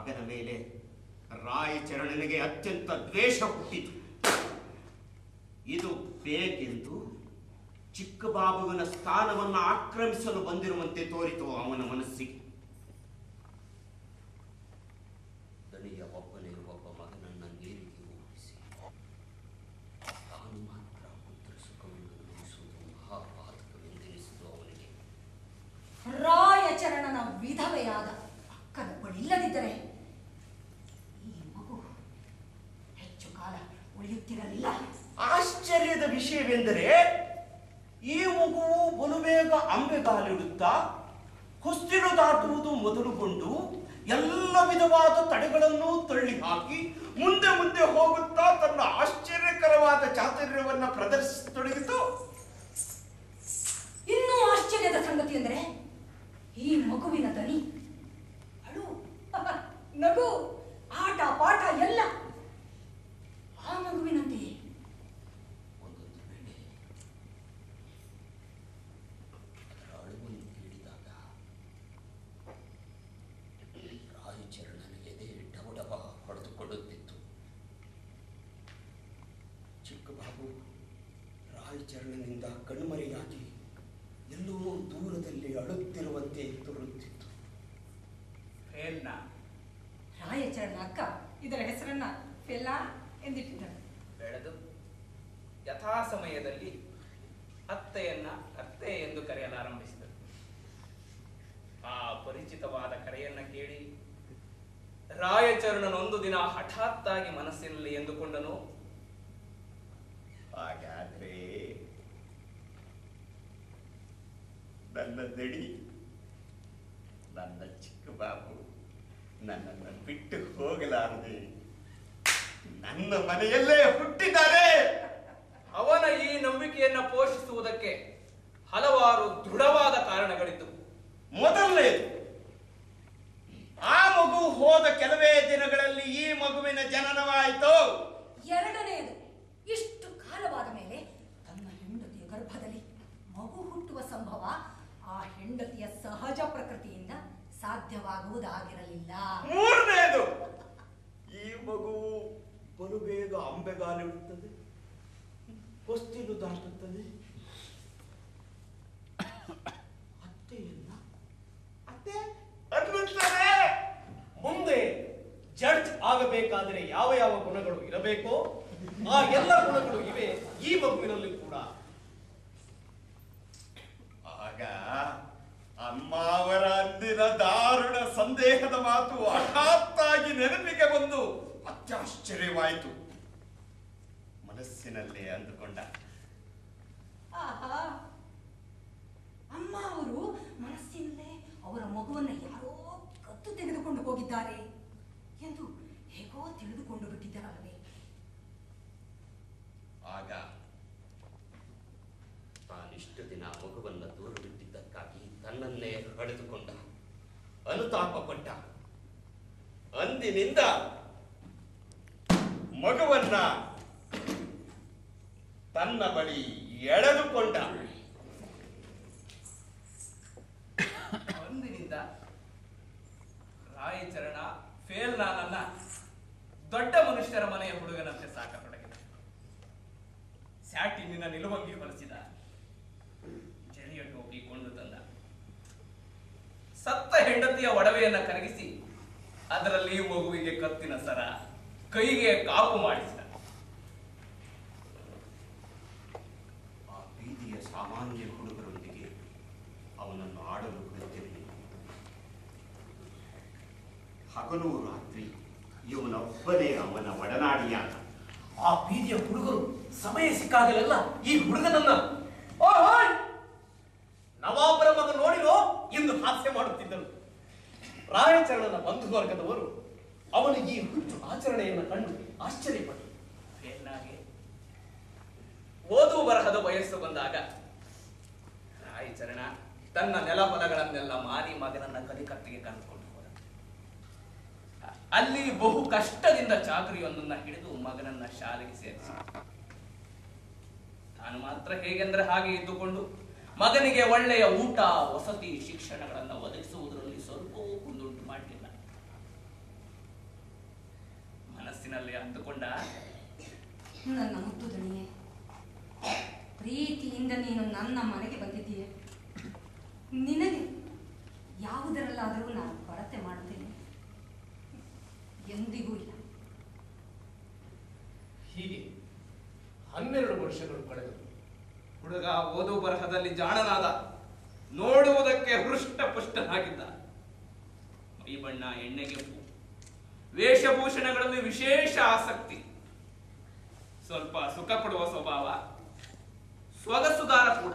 ಮಗನ ಮೇಲೆ ರಾಯಚರಣನಿಗೆ ಅತ್ಯಂತ ದ್ವೇಷ ಹುಟ್ಟಿತು ಇದು ಬೇಕೆಂದು ಚಿಕ್ಕ ಬಾಬುವಿನ ಸ್ಥಾನವನ್ನು ಆಕ್ರಮಿಸಲು ಬಂದಿರುವಂತೆ ತೋರಿತು ಅವನ ಮನಸ್ಸಿಗೆ ದಣಿಯ ಒಬ್ಬನೇ ಒಬ್ಬ ಮಗನನ್ನ ನೀರಿಗೆ ಊಹಿಸಿ ತಾನು ಮಾತ್ರ ಪುತ್ರ ಸುಖವನ್ನು ಅನುಭವಿಸುವುದು ಮಹಾಪಾತಕವೆಂದೆನಿಸಿತು ಅವನಿಗೆ ರಾಯಚರಣನ ವಿಧವೆಯಾದ ಅಕ್ಕನ ಬಳಿಲ್ಲದಿದ್ದರೆ ಈ ಮಗು ಹೆಚ್ಚು ಕಾಲ ಉಳಿಯುತ್ತಿರಲಿಲ್ಲ ಆಶ್ಚರ್ಯದ ವಿಷಯವೆಂದರೆ ಈ ಮಗುವು ಬಲು ಬೇಗ ಅಂಬೆಗಾಲಿಡುತ್ತಾ ಹೊಸ್ತಿಲು ದಾಟುವುದು ಮೊದಲುಗೊಂಡು ಎಲ್ಲ ವಿಧವಾದ ತಡೆಗಳನ್ನು ತಳ್ಳಿ ಹಾಕಿ ಮುಂದೆ ಮುಂದೆ ಹೋಗುತ್ತಾ ತನ್ನ ಆಶ್ಚರ್ಯಕರವಾದ ಚಾತುರ್ಯವನ್ನ ಪ್ರದರ್ಶಿಸತೊಡಗಿತು ಇನ್ನೂ ಆಶ್ಚರ್ಯದ ಸಂಗತಿ ಎಂದರೆ ಈ ಮಗುವಿನ ದನಿ ಅಳು ನಗು ಆಟ ಪಾಠ ಎಲ್ಲ ಆ ಮಗುವಿನಂತೆಯೇ ಒಂದೊಂದು ವೇಳೆ ಅದರ ಅಳುವನ್ನು ಕೇಳಿದಾಗ ರಾಯಚರಣನ ಎದೆ ಡಬಡಬ ಹೊಡೆದುಕೊಳ್ಳುತ್ತಿತ್ತು ಚಿಕ್ಕ ಬಾಬು ರಾಯಚರಣನಿಂದ ಕಣ್ಮರೆಯಾಗಿ ಎಲ್ಲೋ ದೂರದಲ್ಲಿ ಅಳುತ್ತಿರುವಂತೆ ತೋರುತ್ತಿತ್ತು ಫೇಲ್ನ ರಾಯಚರಣ ಅಕ್ಕ ಇದರ ಹೆಸರನ್ನ ಫೆಲ್ಲಾ ಎಂದಿಟ್ಟಿದ್ದಳು ಬೆಳೆದು ಯಥಾ ಸಮಯದಲ್ಲಿ ಅತ್ತೆಯನ್ನ ಅತ್ತೆ ಎಂದು ಕರೆಯಲಾರಂಭಿಸಿದರು ಆ ಪರಿಚಿತವಾದ ಕರೆಯನ್ನ ಕೇಳಿ ರಾಯಚರಣನೊಂದು ದಿನ ಹಠಾತ್ತಾಗಿ ಮನಸ್ಸಿನಲ್ಲಿ ಎಂದುಕೊಂಡನು ಹಾಗಾದ್ರೆ ನನ್ನ ದಡಿ ನನ್ನ ಚಿಕ್ಕ ಬಾಬು ನನ್ನನ್ನು ಬಿಟ್ಟು ಹೋಗಲಾರದೆ ನನ್ನ ಮನೆಯಲ್ಲೇ ಹುಟ್ಟಿದ್ದಾರೆ ಅವನ ಈ ನಂಬಿಕೆಯನ್ನ ಪೋಷಿಸುವುದಕ್ಕೆ ಹಲವಾರು ದೃಢವಾದ ಕಾರಣಗಳಿದ್ದವು ಮೊದಲನೇದು ಆ ಮಗು ಹೋದ ಕೆಲವೇ ದಿನಗಳಲ್ಲಿ ಈ ಮಗುವಿನ ಜನನವಾಯಿತು ಎರಡನೆಯದು ಇಷ್ಟು ಕಾಲವಾದ ಮೇಲೆ ತನ್ನ ಹೆಂಡತಿಯ ಗರ್ಭದಲ್ಲಿ ಮಗು ಹುಟ್ಟುವ ಸಂಭವ ಆ ಹೆಂಡತಿಯ ಸಹಜ ಪ್ರಕೃತಿಯಿಂದ ಸಾಧ್ಯವಾಗುವುದಾಗಿರಲಿಲ್ಲ ಮೂರನೇದು ಈ ಮಗು ಬಲು ಬೇಗ ಅಂಬೆಗಾಲಿಡುತ್ತದೆ ಹೊಸ್ತಿಲು ದಾಟುತ್ತದೆ ಅತ್ತೆಯನ್ನ ಅತ್ತೆ ಅನ್ನುತ್ತದೆ ಮುಂದೆ ಜಡ್ಜ್ ಆಗಬೇಕಾದರೆ ಯಾವ ಯಾವ ಗುಣಗಳು ಇರಬೇಕೋ ಆ ಎಲ್ಲ ಗುಣಗಳು ಇವೆ ಈ ಮಗುವಿನಲ್ಲಿ ಕೂಡ ಆಗ ಅಮ್ಮ ಅವರ ಅಂದಿನ ದಾರುಣ ಸಂದೇಹದ ಮಾತು ಹಠಾತ್ತಾಗಿ ನೆನಪಿಗೆ ಬಂದು ಅತ್ಯಾಶ್ಚರ್ಯವಾಯಿತು ಮನಸ್ಸಿನಲ್ಲೇ ಅಂದುಕೊಂಡ ಆಹಾ ಅಮ್ಮ ಅವರು ಮನಸ್ಸಿನಲ್ಲೇ ಅವರ ಮಗುವನ್ನ ಯಾರೋ ಕತ್ತು ತೆಗೆದುಕೊಂಡು ಹೋಗಿದ್ದಾರೆ ಎಂದು ಹೇಗೋ ತಿಳಿದುಕೊಂಡು ಬಿಟ್ಟಿದ್ದಾರಲ್ಲವೇ ಆಗ ತಾನಿಷ್ಟು ದಿನ ಮಗುವನ್ನ ದೂರ ಬಿಟ್ಟಿದ್ದಕ್ಕಾಗಿ ತನ್ನನ್ನೇ ಕಳೆದುಕೊಂಡ ಅನುತಾಪ ಪಟ್ಟ ಅಂದಿನಿಂದ ಮಗುವನ್ನ ತನ್ನ ಬಳಿ ಎಳೆದುಕೊಂಡ ಅಂದಿನಿಂದ ರಾಯಚರಣ ಫೇಲ್ನಾನನ್ನ ದೊಡ್ಡ ಮನುಷ್ಯರ ಮನೆಯ ಹುಡುಗನಂತೆ ಸಾಕತೊಡಗಿದ ಸ್ಯಾಟಿನಿನ ನಿಲುವಂಗಿ ಹೊಲಿಸಿದ ಜರಿಯನ್ನು ಹೋಗಿ ಕೊಂಡು ತಂದ ಸತ್ತ ಹೆಂಡತಿಯ ಒಡವೆಯನ್ನ ಕರಗಿಸಿ ಅದರಲ್ಲಿ ಮಗುವಿಗೆ ಕತ್ತಿನ ಸರ ಕೈಗೆ ಕಾಪು ಮಾಡಿಸಿದ ಆ ಬೀದಿಯ ಸಾಮಾನ್ಯ ಹುಡುಗರೊಂದಿಗೆ ಅವನನ್ನು ಆಡಲು ಬಿಡುತ್ತಿರಲಿಲ್ಲ ಹಗಲು ರಾತ್ರಿ ಇವನೊಬ್ಬನೇ ಅವನ ಒಡನಾಡಿಯಾದ ಆ ಬೀದಿಯ ಹುಡುಗರು ಸಮಯ ಸಿಕ್ಕಾಗಲೆಲ್ಲ ಈ ಹುಡುಗನನ್ನ ಓಹೋಯ್ ನವಾಬರ ಮಗ ನೋಡಿರೋ ಎಂದು ಹಾಸ್ಯ ಮಾಡುತ್ತಿದ್ದರು ರಾಯಚರಣನ ಬಂಧುವರ್ಗದವರು ಅವನು ಈ ಹುಟ್ಟು ಆಚರಣೆಯನ್ನು ಕಂಡು ಆಶ್ಚರ್ಯಪಟ್ಟರು ಫೇಲ್ನಾಗೆ ಓದು ಬರಹದ ವಯಸ್ಸು ಬಂದಾಗ ರಾಯಚರಣ ತನ್ನ ನೆಲಹೊಲಗಳನ್ನೆಲ್ಲ ಮಾರಿ ಮಗನನ್ನ ಕಲಿಕತ್ತಿಗೆ ಕರೆದುಕೊಂಡು ಹೋದ ಅಲ್ಲಿ ಬಹು ಕಷ್ಟದಿಂದ ಚಾಕರಿಯೊಂದನ್ನ ಹಿಡಿದು ಮಗನನ್ನ ಶಾಲೆಗೆ ಸೇರಿಸಿ ತಾನು ಮಾತ್ರ ಹೇಗೆಂದ್ರೆ ಹಾಗೆ ಇದ್ದುಕೊಂಡು ಮಗನಿಗೆ ಒಳ್ಳೆಯ ಊಟ ವಸತಿ ಶಿಕ್ಷಣಗಳನ್ನು ಒದಗಿಸುವುದರಲ್ಲಿ ಸ್ವಲ್ಪವೂ ಕುಂದುಂಟು ಮಾಡಲಿಲ್ಲ ಮನಸ್ಸಿನಲ್ಲಿ ಅಂದುಕೊಂಡ ನನ್ನ ಮುದ್ದು ದಣಿಯೇ ಪ್ರೀತಿಯಿಂದ ನೀನು ನನ್ನ ಮನೆಗೆ ಬಂದಿದ್ದೀಯೆ ನಿನಗೆ ಯಾವುದರಲ್ಲಾದರೂ ನಾನು ಕೊರತೆ ಮಾಡುತ್ತೇನೆ ಎಂದಿಗೂ ಇಲ್ಲ ಹೀಗೆ ಹನ್ನೆರಡು ವರ್ಷಗಳು ಕಳೆದವು ಹುಡುಗ ಓದು ಬರಹದಲ್ಲಿ ಜಾಣನಾದ ನೋಡುವುದಕ್ಕೆ ಹೃಷ್ಟ ಪುಷ್ಟನಾಗಿದ್ದ ಮೈ ಬಣ್ಣ ಎಣ್ಣೆಗೆಂಪು ವೇಷಭೂಷಣಗಳಲ್ಲಿ ವಿಶೇಷ ಆಸಕ್ತಿ ಸ್ವಲ್ಪ ಸುಖ ಪಡುವ ಸ್ವಭಾವ ಸ್ವಗಸುದಾರ ಕೂಡ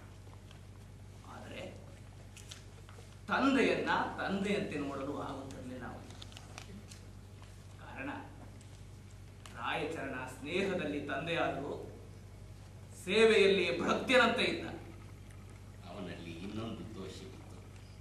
ಆದರೆ ತಂದೆಯನ್ನ ತಂದೆಯಂತೆ ನೋಡಲು ಆಗುತ್ತಿರಲಿಲ್ಲ ಅವನಿಗೆ ಕಾರಣ ರಾಯಚರಣ ಸ್ನೇಹದಲ್ಲಿ ತಂದೆಯಾದರೂ ಸೇವೆಯಲ್ಲಿ ಭಕ್ತ್ಯನಂತೆ ಇದ್ದ ಅವನಲ್ಲಿ ಇನ್ನೊಂದು ದೋಷವಿತ್ತು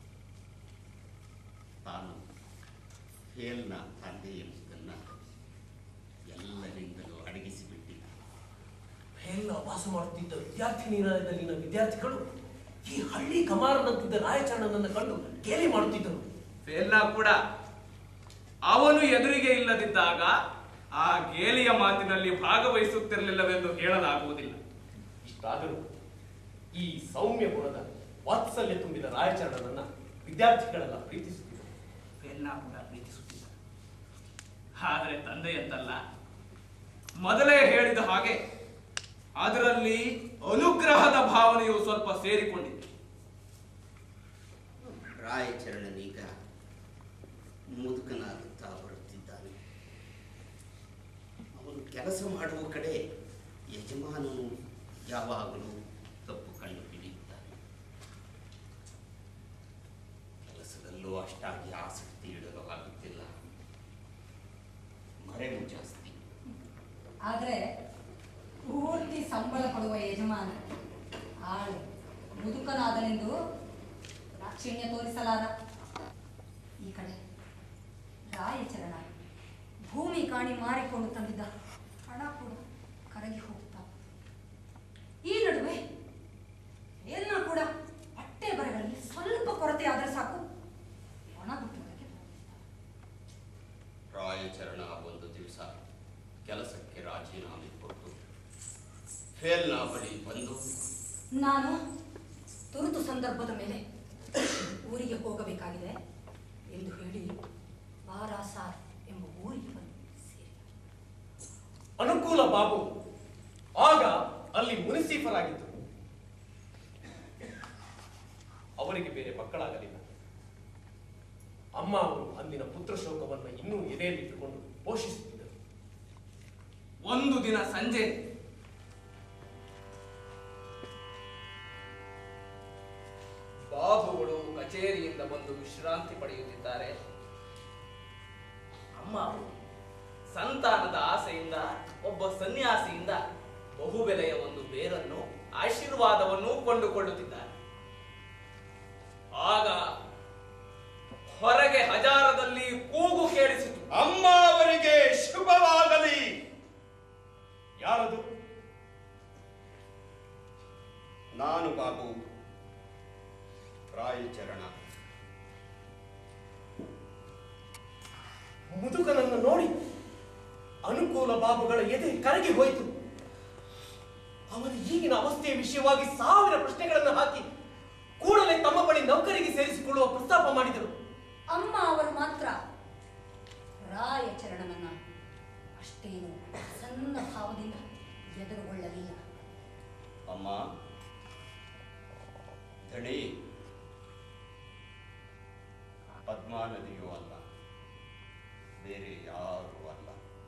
ತಾನು ಫೇಲ್ನ ತಂದೆ ಎಂಬುದನ್ನು ಎಲ್ಲರಿಂದಲೂ ಅಡಗಿಸಿಬಿಟ್ಟಿದ್ದ ಎಲ್ಲ ವಾಸ ಮಾಡುತ್ತಿದ್ದ ವಿದ್ಯಾರ್ಥಿ ನಿಲಯದಲ್ಲಿನ ವಿದ್ಯಾರ್ಥಿಗಳು ಈ ಹಳ್ಳಿ ಕಮಾರನಂತಿದ್ದ ರಾಯಚರಣನನ್ನು ಕಂಡು ಗೇಲಿ ಮಾಡುತ್ತಿದ್ದರು ಫೇಲ್ನ ಕೂಡ ಅವನು ಎದುರಿಗೆ ಇಲ್ಲದಿದ್ದಾಗ ಆ ಗೇಲಿಯ ಮಾತಿನಲ್ಲಿ ಭಾಗವಹಿಸುತ್ತಿರಲಿಲ್ಲವೆಂದು ಹೇಳಲಾಗುವುದಿಲ್ಲ ಇಷ್ಟಾದರೂ ಈ ಸೌಮ್ಯ ಗುಣದ ವಾತ್ಸಲ್ಯ ತುಂಬಿದ ರಾಯಚರಣನನ್ನ ವಿದ್ಯಾರ್ಥಿಗಳೆಲ್ಲ ಪ್ರೀತಿಸುತ್ತಿದ್ದರು ಫೇಲ್ನ ಕೂಡ ಪ್ರೀತಿಸುತ್ತಿದ್ದ ಆದರೆ ತಂದೆಯಂತಲ್ಲ ಮೊದಲೇ ಹೇಳಿದ ಹಾಗೆ ಅದರಲ್ಲಿ ಅನುಗ್ರಹದ ಭಾವನೆಯು ಸ್ವಲ್ಪ ಸೇರಿಕೊಂಡಿತ್ತು ರಾಯಚರಣನೀಗ ಮುದುಕನಾಗುತ್ತಾ ಬರುತ್ತಿದ್ದಾನೆ ಅವನು ಕೆಲಸ ಮಾಡುವ ಕಡೆ ಯಜಮಾನನು ಯಾವಾಗಲೂ ತಪ್ಪು ಕಂಡು ಹಿಡಿಯುತ್ತಾನೆ ಕೆಲಸದಲ್ಲೂ ಅಷ್ಟಾಗಿ ಆಸಕ್ತಿ ಇಡಲು ಆಗುತ್ತಿಲ್ಲ ಮರೆವು ಜಾಸ್ತಿ ಆದರೆ ಪೂರ್ತಿ ಸಂಬಳ ಕೊಡುವ ಯಜಮಾನ ಆಳು ಮುದುಕನಾದನೆಂದು ದಾಕ್ಷಿಣ್ಯ ತೋರಿಸಲಾದ ಈ ಕಡೆ ರಾಯಚರಣ ಭೂಮಿ ಕಾಣಿ ಮಾರಿಕೊಂಡು ತಂದಿದ್ದ ಹಣ ಕೂಡ ಕರಗಿ ಹೋಗ್ತಾ ಈ ನಡುವೆ ಎಲ್ಲ ಕೂಡ ಬಟ್ಟೆ ಬರೆಗಳಲ್ಲಿ ಸ್ವಲ್ಪ ಕೊರತೆ ಆದರೆ ಸಾಕು ಒಣ ಬಿಟ್ಟುವುದಕ್ಕೆ ರಾಯಚರಣ ಒಂದು ದಿವಸ ಕೆಲಸಕ್ಕೆ ರಾಜೀನಾಮೆ ಕೊಟ್ಟು ಫೇಲ್ನ ಬಳಿ ಬಂದು ನಾನು ತುರ್ತು ಸಂದರ್ಭದ ಮೇಲೆ ಊರಿಗೆ ಹೋಗಬೇಕಾಗಿದೆ ಎಂದು ಹೇಳಿ ಬಾರಾಸಾರ್ ಎಂಬ ಊರಿಗೆ ಬಂದು ಸೇರಿದ ಅನುಕೂಲ ಬಾಬು ಆಗ ಅಲ್ಲಿ ಮುನಿಸಿಫರಾಗಿದ್ದರು ಅವರಿಗೆ ಬೇರೆ ಮಕ್ಕಳಾಗಲಿಲ್ಲ ಅಮ್ಮ ಅವರು ಅಂದಿನ ಪುತ್ರ ಶೋಕವನ್ನು ಇನ್ನೂ ಎದೆಯಲ್ಲಿಟ್ಟುಕೊಂಡು ಪೋಷಿಸುತ್ತಿದ್ದರು ಒಂದು ದಿನ ಸಂಜೆ ಬಾಬುಗಳು ಕಚೇರಿಯಿಂದ ಬಂದು ವಿಶ್ರಾಂತಿ ಪಡೆಯುತ್ತಿದ್ದಾರೆ ಅಮ್ಮ ಅವರು ಸಂತಾನದ ಆಸೆಯಿಂದ ಒಬ್ಬ ಸನ್ಯಾಸಿಯಿಂದ ಬಹುಬೆಲೆಯ ಒಂದು ಬೇರನ್ನು ಆಶೀರ್ವಾದವನ್ನು ಕೊಂಡುಕೊಳ್ಳುತ್ತಿದ್ದಾರೆ ಆಗ ಹೊರಗೆ ಹಜಾರದಲ್ಲಿ ಕೂಗು ಕೇಳಿಸಿತು ಅಮ್ಮ ಅವರಿಗೆ ಶುಭವಾಗಲಿ ಯಾರದು ನಾನು ಬಾಬು ರಾಯಚರಣ ಮುದುಕನನ್ನು ನೋಡಿ ಅನುಕೂಲ ಬಾಬುಗಳ ಎದೆ ಕರಗಿ ಹೋಯಿತು ಅವನ ಈಗಿನ ಅವಸ್ಥೆಯ ವಿಷಯವಾಗಿ ಸಾವಿರ ಪ್ರಶ್ನೆಗಳನ್ನು ಹಾಕಿ ಕೂಡಲೇ ತಮ್ಮ ಬಳಿ ನೌಕರಿಗೆ ಸೇರಿಸಿಕೊಳ್ಳುವ ಪ್ರಸ್ತಾಪ ಮಾಡಿದರು ಅಮ್ಮ ಅವರು ಮಾತ್ರ ರಾಯಚರಣನನ್ನ ಅಷ್ಟೇನು ಸಣ್ಣ ಭಾವದಿಂದ ಎದುರುಗೊಳ್ಳಲಿಲ್ಲ ಅಮ್ಮ ಧಣಿ ಪದ್ಮಾ ನದಿಯೂ ಅಲ್ಲ ಬೇರೆ ಯಾರೂ ಅಲ್ಲ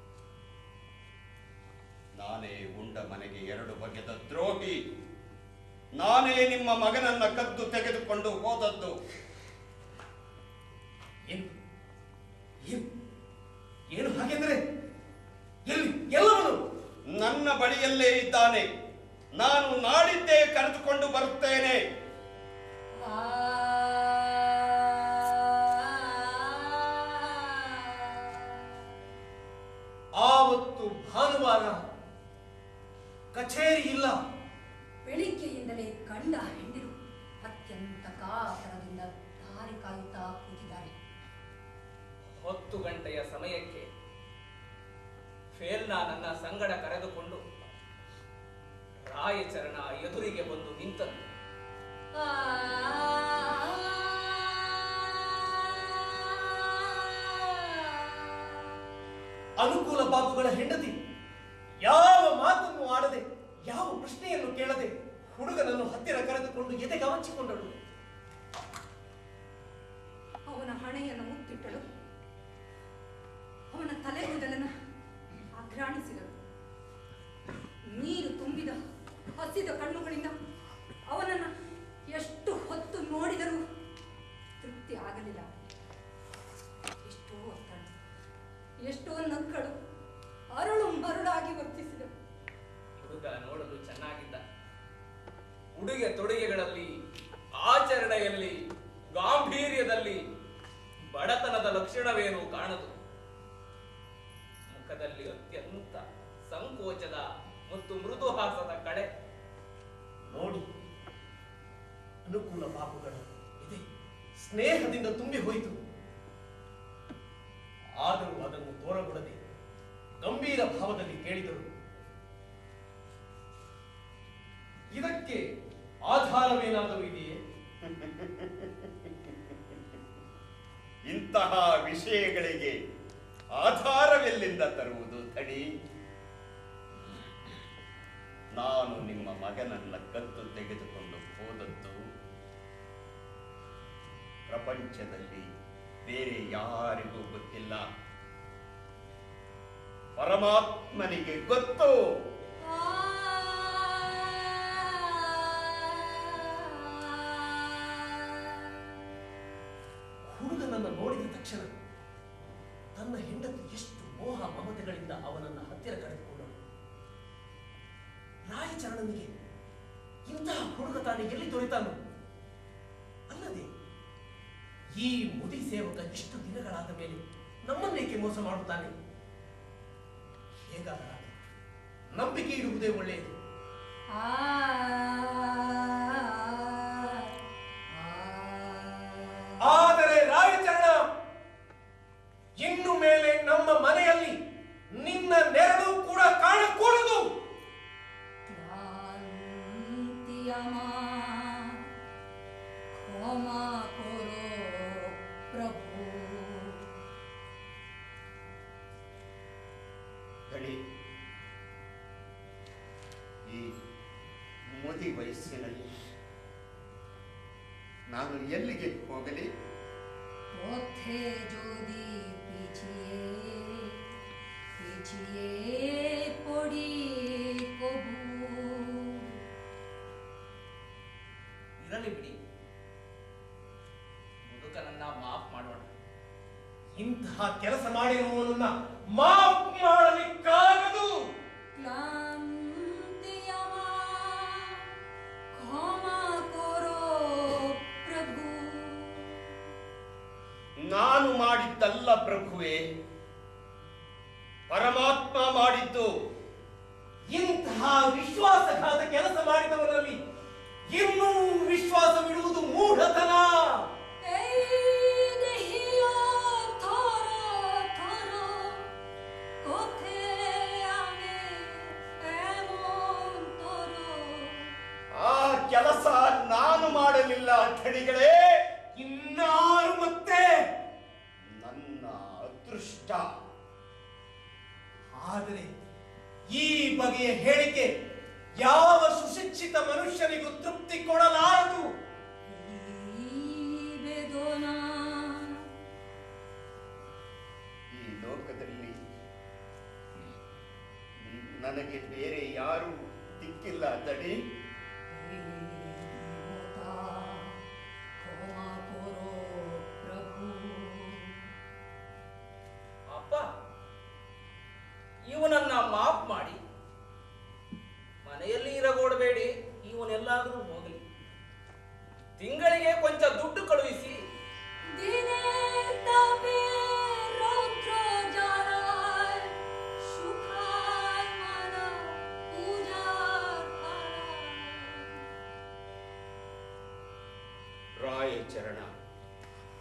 ನಾನೇ ಉಂಡ ಮನೆಗೆ ಎರಡು ಬಗೆದ ದ್ರೋಹಿ ನಾನೇ ನಿಮ್ಮ ಮಗನನ್ನ ಕದ್ದು ತೆಗೆದುಕೊಂಡು ಹೋದದ್ದು ಏನು ಏನು ಏನು ಹಾಗೆಂದ್ರೆ ಎಲ್ಲಿ ಎಲ್ಲವನು ನನ್ನ ಬಳಿಯಲ್ಲೇ ಇದ್ದಾನೆ ನಾನು ನಾಡಿದ್ದೇ ಕರೆದುಕೊಂಡು ಬರುತ್ತೇನೆ ಆವತ್ತು ಭಾನುವಾರ ಕಚೇರಿ ಇಲ್ಲ ಬೆಳಿಗ್ಗೆಯಿಂದಲೇ ಗಂಡ ಹೆಂಡಿರು ಅತ್ಯಂತ ಕಾತರದಿಂದ ದಾರಿ ಕಾಯುತ್ತಾ ಕೂತಿದ್ದಾರೆ ಹತ್ತು ಗಂಟೆಯ ಸಮಯಕ್ಕೆ ಫೇಲ್ನ ನನ್ನ ಸಂಗಡ ಕರೆದುಕೊಂಡು ರಾಯಚರಣ ಎದುರಿಗೆ ಬಂದು ನಿಂತನು ಅನುಕೂಲ ಬಾಬುಗಳ ಹೆಂಡತಿ ಯಾವ ಮಾತನ್ನು ಆಡದೆ ಯಾವ ಪ್ರಶ್ನೆಯನ್ನು ಕೇಳದೆ ಹುಡುಗನನ್ನು ಹತ್ತಿರ ಕರೆದುಕೊಂಡು ಎದೆಗೆ ಹಚ್ಚಿಕೊಂಡಳು ಅವನ ಹಣೆಯನ್ನು ಮುತ್ತಿಟ್ಟಳು ಅವನ ತಲೆಗೂದಲನ್ನು ಅಗ್ರಾಣಿಸಿದಳು ನೀರು ತುಂಬಿದ ಹಸಿದ ಕಣ್ಣುಗಳಿಂದ ಅವನನ್ನು ಎಷ್ಟು ಹೊತ್ತು ನೋಡಿದರೂ ತೃಪ್ತಿ ಆಗಲಿಲ್ಲ ಎಷ್ಟೋ ಒತ್ತಡ ಎಷ್ಟೋ ನಕ್ಕಳು ಅರಳು ಮರುಳಾಗಿ ವರ್ತಿಸಿದಳು ಹುಡುಗ ನೋಡಲು ಚೆನ್ನಾಗಿದ್ದ ಉಡುಗೆ ತೊಡುಗೆಗಳಲ್ಲಿ ಆಚರಣೆಯಲ್ಲಿ ಗಾಂಭೀರ್ಯದಲ್ಲಿ ಬಡತನದ ಲಕ್ಷಣವೇನು ಕಾಣದು ಮುಖದಲ್ಲಿ ಅತ್ಯಂತ ಸಂಕೋಚದ ಮತ್ತು ಮೃದುಹಾಸದ ಕಡೆ ನೋಡಿ ಅನುಕೂಲ ಬಾಬುಗಳ ಇದೆ ಸ್ನೇಹದಿಂದ ತುಂಬಿ ಹೋಯಿತು ಆದರೂ ಅದನ್ನು ತೋರಗೊಡದೆ ಗಂಭೀರ ಭಾವದಲ್ಲಿ ಕೇಳಿದರು ಇದಕ್ಕೆ ಆಧಾರವೇನಾದರೂ ಇದೆಯೇ ಇಂತಹ ವಿಷಯಗಳಿಗೆ ಆಧಾರವೆಲ್ಲಿಂದ ತರುವುದು ತಡಿ ನಾನು ನಿಮ್ಮ ಮಗನನ್ನ ಕತ್ತು ತೆಗೆದುಕೊಂಡು ಹೋದದ್ದು ಪ್ರಪಂಚದಲ್ಲಿ ಬೇರೆ ಯಾರಿಗೂ ಗೊತ್ತಿಲ್ಲ ಪರಮಾತ್ಮನಿಗೆ ಗೊತ್ತು ಹುಡುಗನನ್ನು ನೋಡಿದ ತಕ್ಷಣ ತನ್ನ ಹೆಂಡತಿ ಎಷ್ಟು ಮೋಹ ಮಮತೆಗಳಿಂದ ಅವನನ್ನ ಹತ್ತಿರ ಕರೆದುಕೊಂಡಳು ರಾಯಚರಣನಿಗೆ ಇಂತಹ ಹುಡುಗ ತಾನು ಎಲ್ಲಿ ದೊರೆತಾನು ಅಲ್ಲದೆ ಈ ಮುದಿ ಸೇವಕ ಎಷ್ಟು ದಿನಗಳಾದ ಮೇಲೆ ನಮ್ಮನ್ನೇಕೆ ಮೋಸ ಮಾಡುತ್ತಾನೆ ಹೇಗಾದ ನಂಬಿಕೆ ಇಡುವುದೇ ಒಳ್ಳೆಯದು ಆ ಆದರೆ ರಾಯಚರಣ ಇನ್ನು ಮೇಲೆ ನಮ್ಮ ಮನೆಯಲ್ಲಿ ನಿನ್ನ ನೆರಳು ಕೂಡ ಕಾಣಕೂಡದು ಕ್ರಾಂತಿಯಮಾ ক্ষমা করো প্রভু ಗಡಿ ಈ ಮುದಿ ವಯಸ್ಸಿನಲ್ಲಿ ನಾನು ಎಲ್ಲಿಗೆ ಹೋಗಲಿ পথে যদি পিছিয়ে পিছিয়ে পড়ি কবু ಇರಲಿ ಬಿಡಿ ಮುದುಕನನ್ನ ಮಾಫ್ ಮಾಡೋಣ ಇಂತಹ ಕೆಲಸ ಮಾಡಿರುವವನನ್ನ ಮಾಫ್ ಮಾಡಲಿಕ್ಕಾಗದು ক্লান্তিয়ামা ক্ষমা করো প্রভু ನಾನು ಮಾಡಿದ್ದಲ್ಲ ಪ್ರಭುವೇ ಪರಮಾತ್ಮ ಮಾಡಿದ್ದು ಇಂತಹ ವಿಶ್ವಾಸಘಾತ ಕೆಲಸ ಮಾಡಿದವರಲ್ಲಿ ಇನ್ನೂ ವಿಶ್ವಾಸವಿಡುವುದು ಮೂಢತನ এই দেহিও থর থর কোথে আমি এমন তোর ಆ ಕೆಲಸ ನಾನು ಮಾಡಲಿಲ್ಲ ಧಣಿಗಳೇ ಇನ್ನಾರು ಮತ್ತೆ ನನ್ನ ಅದೃಷ್ಟ ಆದರೆ ಈ ಬಗೆಯ ಹೇಳಿಕೆ ಯಾವ ಸುಶಿಕ್ಷಿತ ಮನುಷ್ಯನಿಗೂ ತೃಪ್ತಿ ಕೊಡಲಾರದು এই বেদনা ಈ ಲೋಕದಲ್ಲಿ ನನಗೆ ಬೇರೆ ಯಾರು ದಿಕ್ಕಿಲ್ಲ ದಡಿ এই দেবতা ক্ষমা করো প্রভু ಅಪ್ಪ ಇವನನ್ನ ಮಾಫ್ ಮಾಡಿ ಮನೆಯಲ್ಲಿ ಇರಗೋಡಬೇಡಿ ಇವನೆಲ್ಲಾದ್ರೂ ಹೋಗಲಿ ತಿಂಗಳಿಗೆ ಕೊಂಚ ದುಡ್ಡು ಕಳುಹಿಸಿ দিনের তাপে রৌদ্র জ্বালায় শুকায় মালা পূজার হারায়। ರಾಯಚರಣ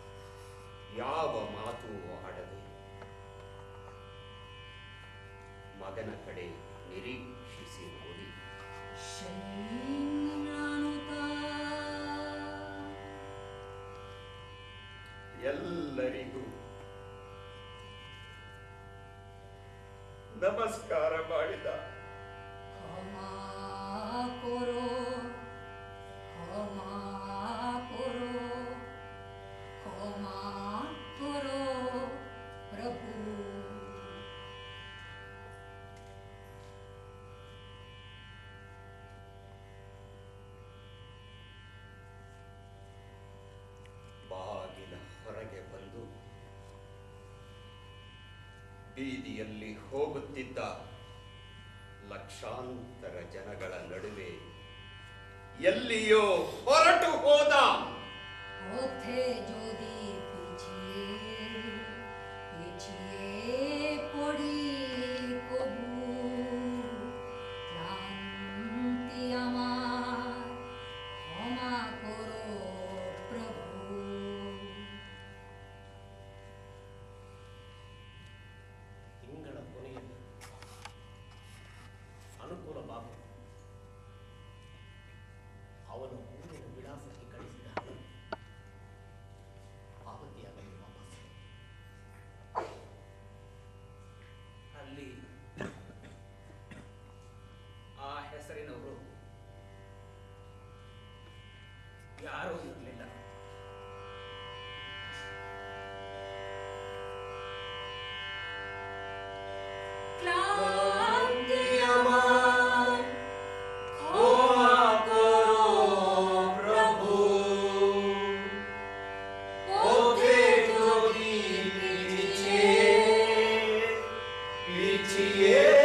ಯಾವ ಮಾತು ಆಡದೆ ಮಗನ ಕಡೆ ನಿರೀಕ್ಷಿಸಿ ನೋಡಿ ಎಲ್ಲರಿಗೂ ನಮಸ್ಕಾರ ಮಾಡಿದ ক্ষমা করো ক্ষমা করো ক্ষমা করো প্রভু ಬಾಗಿಲ ಹೊರಗೆ ಬಂದು ಬೀದಿಯಲ್ಲಿ ಹೋಗುತ್ತಿದ್ದ ಲಕ್ಷಾಂತರ ಜನಗಳ ನಡುವೆ ಎಲ್ಲಿಯೋ ಹೊರಟು ಹೋದ পথে যদি পিছিয়ে পিছিয়ে পড়ি কবু ক্লান্তি আমার ক্ষমা করো প্রভু ತಿಂಗಳ ಕೊನೆಯಲ್ಲಿ ಅನುಕೂಲ ಬಾಬು ಅವನು ಊರಿನ ವಿಳಾಸಕ್ಕೆ ಕಳಿಸಿದ ಹಣ ಪಾವತಿಯಾಗಲು ವಾಪಸ್ ಅಲ್ಲಿ ಆ ಹೆಸರಿನವರು ಯಾರೂ ಇರಲಿಲ್ಲ ক্লান্তি আমার ক্ষমা করো প্রভু পথে যদি পিছিয়ে পিছিয়ে